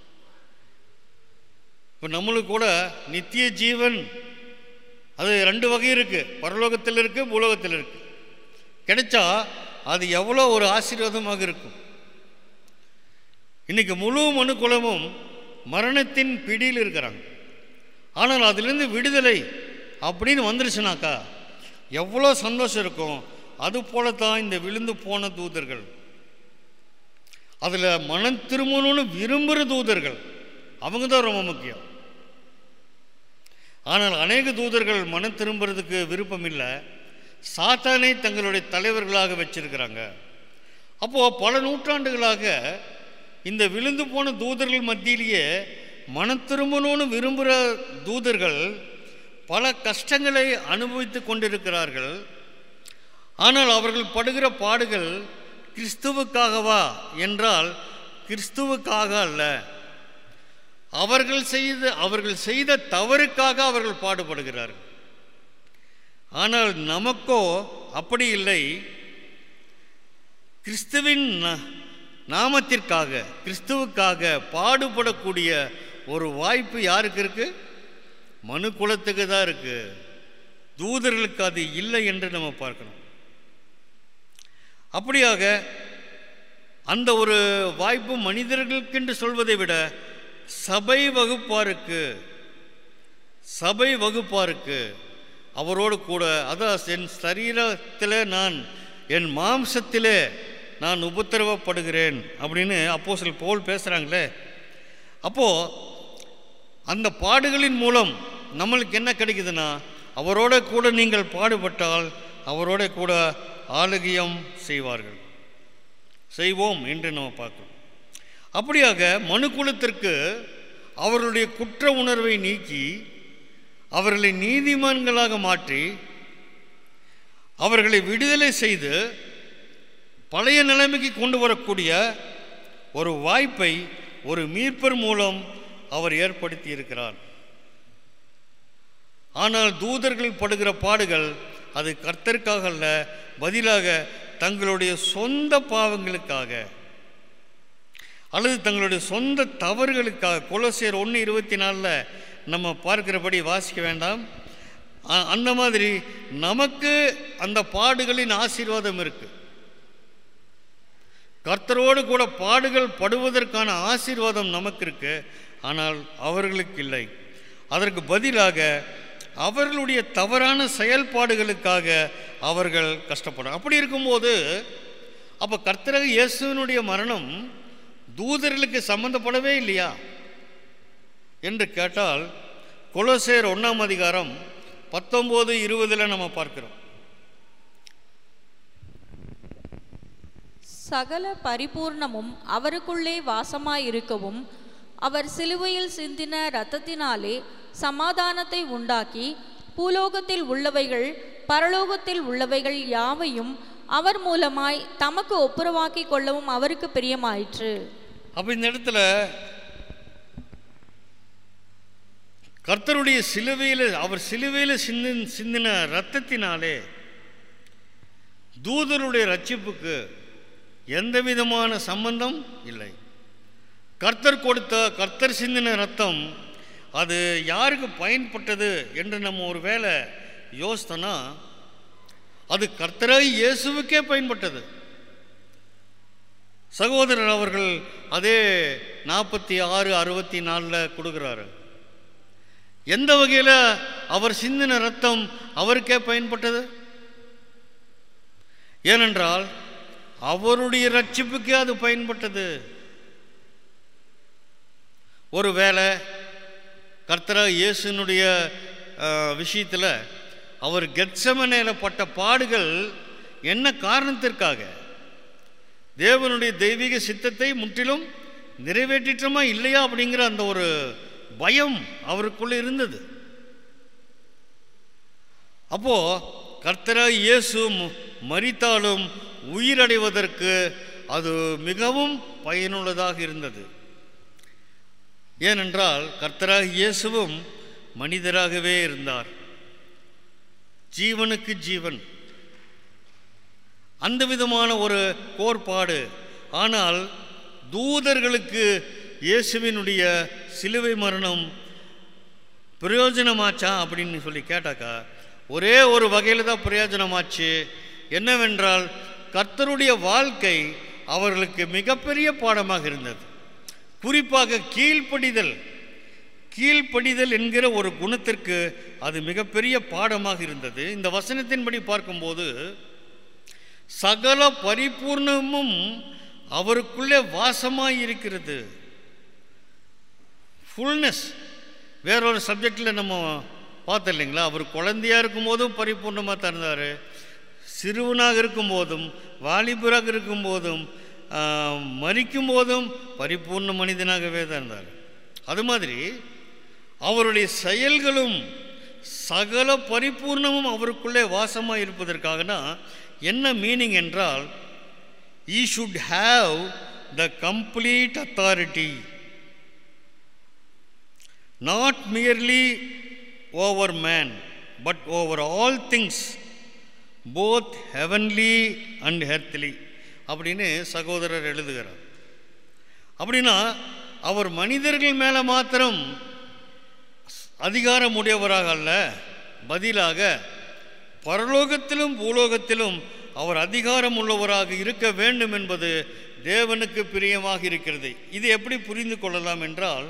இப்போ நம்மளுக்கு கூட நித்திய ஜீவன் அது ரெண்டு வகை இருக்குது பரலோகத்தில் இருக்குது பூலோகத்தில் இருக்குது கிடைச்சா அது எவ்வளோ ஒரு ஆசீர்வாதமாக இருக்கும் இன்னைக்கு முழு மனு குலமும் மரணத்தின் பிடியில் இருக்கிறாங்க ஆனால் அதிலிருந்து விடுதலை அப்படின்னு வந்துருச்சுனாக்கா எவ்வளோ சந்தோஷம் இருக்கும் அது போல தான் இந்த விழுந்து போன தூதர்கள் அதில் மனம் திரும்பணும்னு விரும்புகிற தூதர்கள் அவங்க தான் ரொம்ப முக்கியம் ஆனால் அநேக தூதர்கள் மனம் திரும்புறதுக்கு விருப்பம் இல்லை சாத்தானை தங்களுடைய தலைவர்களாக வச்சிருக்கிறாங்க அப்போது பல நூற்றாண்டுகளாக இந்த விழுந்து போன தூதர்கள் மத்தியிலேயே மனம் திரும்பணும்னு விரும்புகிற தூதர்கள் பல கஷ்டங்களை அனுபவித்து கொண்டிருக்கிறார்கள் ஆனால் அவர்கள் படுகிற பாடுகள் கிறிஸ்துவுக்காகவா என்றால் கிறிஸ்துவுக்காக அல்ல அவர்கள் செய்த அவர்கள் செய்த தவறுக்காக அவர்கள் பாடுபடுகிறார்கள் ஆனால் நமக்கோ அப்படி இல்லை கிறிஸ்துவின் நா- நாமத்திற்காக கிறிஸ்துவுக்காக பாடுபடக்கூடிய ஒரு வாய்ப்பு யாருக்கு இருக்கு மனு குலத்துக்கு தான் இருக்கு தூதர்களுக்கு அது இல்லை என்று நம்ம பார்க்கணும் அப்படியாக அந்த ஒரு வாய்ப்பு மனிதர்களுக்கென்று சொல்வதை விட சபை வகுப்பாருக்கு சபை வகுப்பாருக்கு அவரோடு கூட அதான் என் சரீரத்தில் நான் என் மாம்சத்திலே நான் உபத்திரவப்படுகிறேன் அப்படின்னு அப்போ சில போல் பேசுகிறாங்களே அப்போது அந்த பாடுகளின் மூலம் நம்மளுக்கு என்ன கிடைக்குதுன்னா அவரோட கூட நீங்கள் பாடுபட்டால் அவரோட கூட ஆளுகியம் செய்வார்கள் செய்வோம் என்று நம்ம பார்க்கிறோம் அப்படியாக மனுக்குலத்திற்கு அவர்களுடைய குற்ற உணர்வை நீக்கி அவர்களை நீதிமான்களாக மாற்றி அவர்களை விடுதலை செய்து பழைய நிலைமைக்கு கொண்டு வரக்கூடிய ஒரு வாய்ப்பை ஒரு மீட்பர் மூலம் அவர் ஏற்படுத்தி இருக்கிறார் ஆனால் தூதர்கள் படுகிற பாடுகள் அது கர்த்தருக்காக அல்ல பதிலாக தங்களுடைய சொந்த பாவங்களுக்காக அல்லது தங்களுடைய சொந்த தவறுகளுக்காக கொலோசியர் ஒன்று இருபத்தி நாலில் நம்ம பார்க்கிறபடி வாசிக்க வேண்டாம் அ- அந்த மாதிரி நமக்கு அந்த பாடுகளின் ஆசீர்வாதம் இருக்கு கர்த்தரோடு கூட பாடுகள் படுவதற்கான ஆசீர்வாதம் நமக்கு இருக்கு ஆனால் அவர்களுக்கு இல்லை அதற்கு பதிலாக அவர்களுடைய தவறான செயல்பாடுகளுக்காக அவர்கள் கஷ்டப்படும் அப்படி இருக்கும்போது அப்போ கர்த்தராக இயேசுவினுடைய மரணம் தூதர்களுக்கு சம்பந்தப்படவே இல்லையா என்று கேட்டால் கொலோசேர் ஒன்றாம் அதிகாரம் பத்தொம்போது இருபதில் நம்ம பார்க்கிறோம் சகல பரிபூர்ணமும் அவருக்குள்ளே வாசமாயிருக்கவும் அவர் சிலுவையில் சிந்தின இரத்தத்தினாலே சமாதானத்தை உண்டாக்கி பூலோகத்தில் உள்ளவைகள் பரலோகத்தில் உள்ளவைகள் யாவையும் அவர் மூலமாய் தமக்கு ஒப்புரவாக்கிக் கொள்ளவும் அவருக்கு பிரியமாயிற்று அப்போ இந்த இடத்துல கர்த்தருடைய சிலுவையில் அவர் சிலுவையில் சிந்தின சிந்தின ரத்தத்தினாலே தூதருடைய ரட்சிப்புக்கு எந்த விதமான சம்பந்தம் இல்லை கர்த்தர் கொடுத்த கர்த்தர் சிந்தின ரத்தம் அது யாருக்கு பயன்பட்டது என்று நம்ம ஒரு வேளை யோசித்தோன்னா அது கர்த்தராய் இயேசுவுக்கே பயன்பட்டது சகோதரர் அவர்கள் அதே நாற்பத்தி ஆறு அறுபத்தி நாலில் கொடுக்குறாரு எந்த வகையில் அவர் சிந்தின ரத்தம் அவருக்கே பயன்பட்டது ஏனென்றால் அவருடைய ரட்சிப்புக்கே அது பயன்பட்டது ஒருவேளை கர்த்தரா இயேசுனுடைய விஷயத்தில் அவர் கெட்சமனையில் பட்ட பாடுகள் என்ன காரணத்திற்காக தேவனுடைய தெய்வீக சித்தத்தை முற்றிலும் நிறைவேற்றிட்டோமா இல்லையா அப்படிங்கிற அந்த ஒரு பயம் அவருக்குள்ள இருந்தது அப்போ கர்த்தரா இயேசு ம- மரித்தாலும் உயிரடைவதற்கு அது மிகவும் பயனுள்ளதாக இருந்தது ஏனென்றால் கர்த்தராக இயேசுவும் மனிதராகவே இருந்தார் ஜீவனுக்கு ஜீவன் அந்த விதமான ஒரு கோட்பாடு ஆனால் தூதர்களுக்கு இயேசுவினுடைய சிலுவை மரணம் பிரயோஜனமாச்சா அப்படின்னு சொல்லி கேட்டாக்கா ஒரே ஒரு வகையில் தான் பிரயோஜனமாச்சு என்னவென்றால் கர்த்தருடைய வாழ்க்கை அவர்களுக்கு மிகப்பெரிய பாடமாக இருந்தது குறிப்பாக கீழ்ப்படிதல் கீழ்ப்படிதல் என்கிற ஒரு குணத்திற்கு அது மிகப்பெரிய பாடமாக இருந்தது இந்த வசனத்தின்படி பார்க்கும்போது சகல பரிபூர்ணமும் அவருக்குள்ளே வாசமாய் இருக்கிறது ஃபுல்னஸ் வேறொரு சப்ஜெக்டில் நம்ம பார்த்தோம் இல்லைங்களா அவர் குழந்தையாக இருக்கும்போதும் பரிபூர்ணமாக தான் இருந்தார் சிறுவனாக இருக்கும்போதும் வாலிபராக இருக்கும்போதும் ஆஹ், மரிக்கும் போதும் பரிபூர்ண மனிதனாகவே தான் இருந்தார் அது மாதிரி அவருடைய செயல்களும் சகல பரிபூர்ணமும் அவருக்குள்ளே வாசமாக இருப்பதற்காகனா என்ன மீனிங் என்றால் he should have the complete authority not merely over man but over all things both heavenly and earthly அப்படின்னு சகோதரர் எழுதுகிறார் அப்படின்னா அவர் மனிதர்கள் மேலே மாத்திரம் அதிகாரம் உடையவராக அல்ல பதிலாக பரலோகத்திலும் பூலோகத்திலும் அவர் அதிகாரம் உள்ளவராக இருக்க வேண்டும் என்பது தேவனுக்கு பிரியமாக இருக்கிறது இது எப்படி புரிந்து கொள்ளலாம் என்றால்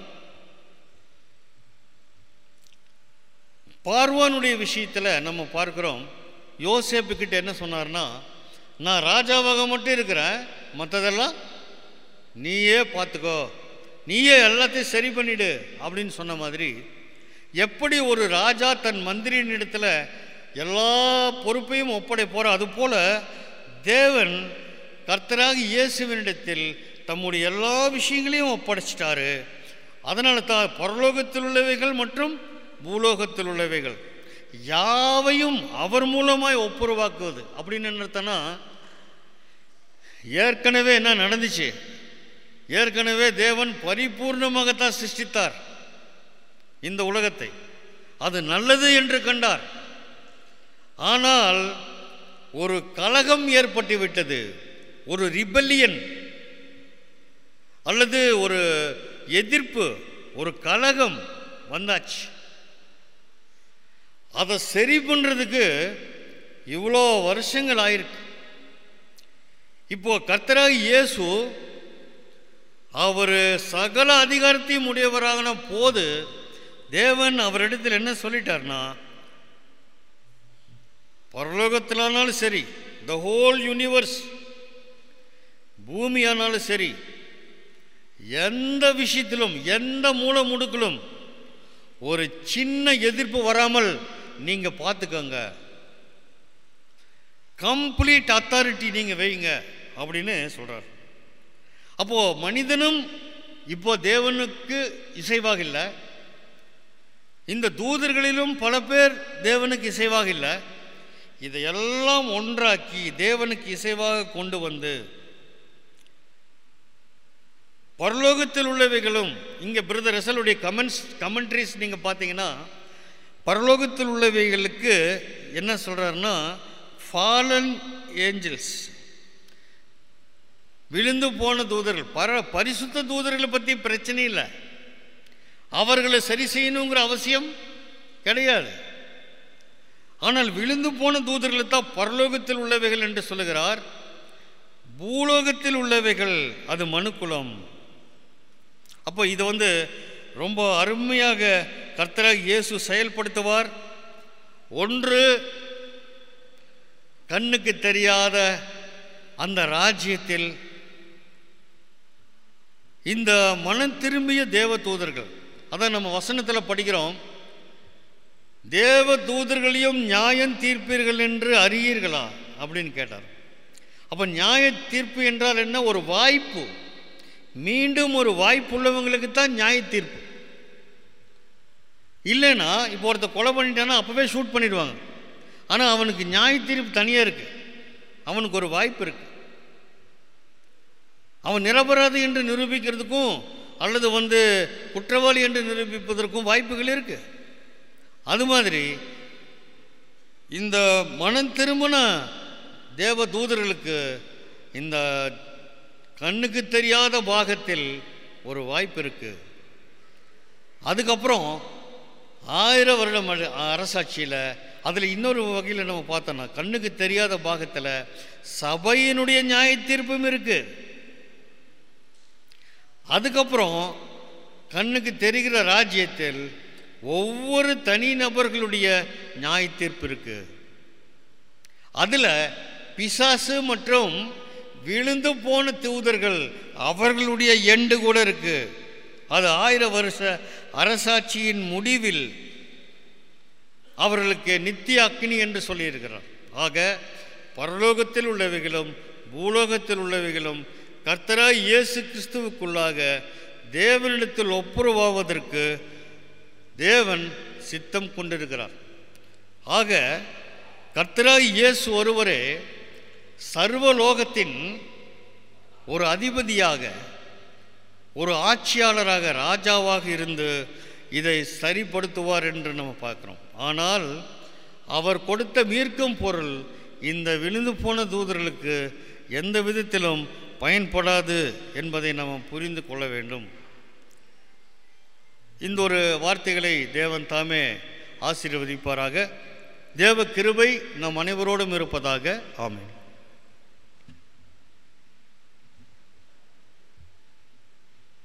பார்வானுடைய விஷயத்தில் நம்ம பார்க்குறோம் யோசேப்பு கிட்ட என்ன சொன்னார்னா நான் ராஜாவாக மட்டும் இருக்கிறேன் மற்றதெல்லாம் நீயே பார்த்துக்கோ நீயே எல்லாத்தையும் சரி பண்ணிடு அப்படின்னு சொன்ன மாதிரி எப்படி ஒரு ராஜா தன் மந்திரியின் இடத்துல எல்லா பொறுப்பையும் ஒப்படைப்போற அதுபோல தேவன் கர்த்தராக இயேசுவினிடத்தில் தம்முடைய எல்லா விஷயங்களையும் ஒப்படைச்சிட்டாரு அதனால தான் பரலோகத்தில் உள்ளவைகள் மற்றும் பூலோகத்தில் உள்ளவைகள் யாவையும் அவர் மூலமாய் ஒப்புரவாக்குவது அப்படின்னு என்ன அர்த்தம்னா ஏற்கனவே என்ன நடந்துச்சு ஏற்கனவே தேவன் பரிபூர்ணமாகத்தான் சிருஷ்டித்தார் இந்த உலகத்தை அது நல்லது என்று கண்டார் ஆனால் ஒரு கலகம் ஏற்பட்டு விட்டது ஒரு ரிபல்லியன் அல்லது ஒரு எதிர்ப்பு ஒரு கலகம் வந்தாச்சு அதை சரி பண்ணுறதுக்கு இவ்வளோ வருஷங்கள் ஆயிருக்கு இப்போ கர்த்தராக இயேசு அவர் சகல அதிகாரத்தையும் உடையவராகன போது தேவன் அவரிடத்தில் என்ன சொல்லிட்டார்னா பரலோகத்திலானாலும் சரி த ஹோல் யூனிவர்ஸ் பூமியானாலும் சரி எந்த விஷயத்திலும் எந்த மூல முடுக்கிலும் ஒரு சின்ன எதிர்ப்பு வராமல் நீங்க பார்த்துக்கோங்க கம்ப்ளீட் அத்தாரிட்டி நீங்க வைங்க அப்படின்னு சொல்றார் அப்போ மனிதனும் இப்போ தேவனுக்கு இசைவாக இல்லை இந்த தூதர்களிலும் பல பேர் தேவனுக்கு இசைவாக இல்லை இதையெல்லாம் ஒன்றாக்கி தேவனுக்கு இசைவாக கொண்டு வந்து பரலோகத்தில் உள்ளவைகளும் இங்கே பிரதர் ரசலுடைய கமெண்ட்ஸ் கமெண்ட்ரிஸ் நீங்கள் பார்த்தீங்கன்னா பரலோகத்தில் உள்ளவைகளுக்கு என்ன சொல்கிறாருன்னா ஃபாலன் ஏஞ்சல்ஸ் விழுந்து போன தூதர்கள் பர பரிசுத்த தூதர்களை பற்றி பிரச்சனை இல்லை அவர்களை சரி செய்யணுங்கிற அவசியம் கிடையாது ஆனால் விழுந்து போன தூதர்களை தான் பரலோகத்தில் உள்ளவைகள் என்று சொல்லுகிறார் பூலோகத்தில் உள்ளவைகள் அது மனுக்குலம் அப்போ இது வந்து ரொம்ப அருமையாக கர்த்தராக இயேசு செயல்படுத்துவார் ஒன்று கண்ணுக்கு தெரியாத அந்த ராஜ்யத்தில் இந்த மனம் திரும்பிய தேவ தூதர்கள் அதான் நம்ம வசனத்தில் படிக்கிறோம் தேவ தூதர்களையும் நியாயம் தீர்ப்பீர்கள் என்று அறியீர்களா அப்படின்னு கேட்டார் அப்போ நியாய தீர்ப்பு என்றால் என்ன ஒரு வாய்ப்பு மீண்டும் ஒரு வாய்ப்பு உள்ளவங்களுக்கு தான் நியாய தீர்ப்பு இல்லைன்னா இப்போ ஒருத்த கொலை பண்ணிட்டானா அப்போவே ஷூட் பண்ணிடுவாங்க ஆனால் அவனுக்கு நியாய தீர்ப்பு தனியாக இருக்கு அவனுக்கு ஒரு வாய்ப்பு இருக்கு அவன் நிரபராதி என்று நிரூபிக்கிறதுக்கும் அல்லது வந்து குற்றவாளி என்று நிரூபிப்பதற்கும் வாய்ப்புகள் இருக்கு அது மாதிரி இந்த மனம் திரும்பின தேவ தூதர்களுக்கு இந்த கண்ணுக்கு தெரியாத பாகத்தில் ஒரு வாய்ப்பு இருக்கு அதுக்கப்புறம் ஆயிரம் வருடம் அர- அரசாட்சியில் அதில் இன்னொரு வகையில் நம்ம பார்த்தோம்னா கண்ணுக்கு தெரியாத பாகத்தில் சபையினுடைய நியாய தீர்ப்பும் இருக்கு அதுக்கப்புறம் கண்ணுக்கு தெரிகிற ராஜ்யத்தில் ஒவ்வொரு தனிநபர்களுடைய நியாய தீர்ப்பு இருக்கு அதில் பிசாசு மற்றும் விழுந்து போன தூதர்கள் அவர்களுடைய எண்டு கூட இருக்கு அது ஆயிரம் வருஷ அரசாட்சியின் முடிவில் அவர்களுக்கு நித்திய அக்னி என்று சொல்லியிருக்கிறார் ஆக பரலோகத்தில் உள்ளவைகளும் பூலோகத்தில் உள்ளவைகளும் கர்த்தராய் இயேசு கிறிஸ்துவுக்குள்ளாக தேவனிடத்தில் ஒப்புரவாவதற்கு தேவன் சித்தம் கொண்டிருக்கிறார் ஆக கர்த்தராய் இயேசு ஒருவரே சர்வலோகத்தின் ஒரு அதிபதியாக ஒரு ஆட்சியாளராக ராஜாவாக இருந்து இதை சரிப்படுத்துவார் என்று நம்ம பார்க்குறோம் ஆனால் அவர் கொடுத்த மீட்கும் பொருள் இந்த விழுந்து போன தூதர்களுக்கு எந்த விதத்திலும் பயன்படாது என்பதை நாம் புரிந்து கொள்ள வேண்டும் இந்த ஒரு வார்த்தைகளை தேவன் தாமே ஆசீர்வதிப்பாராக தேவ கிருபை நம் அனைவரோடும் இருப்பதாக ஆமென்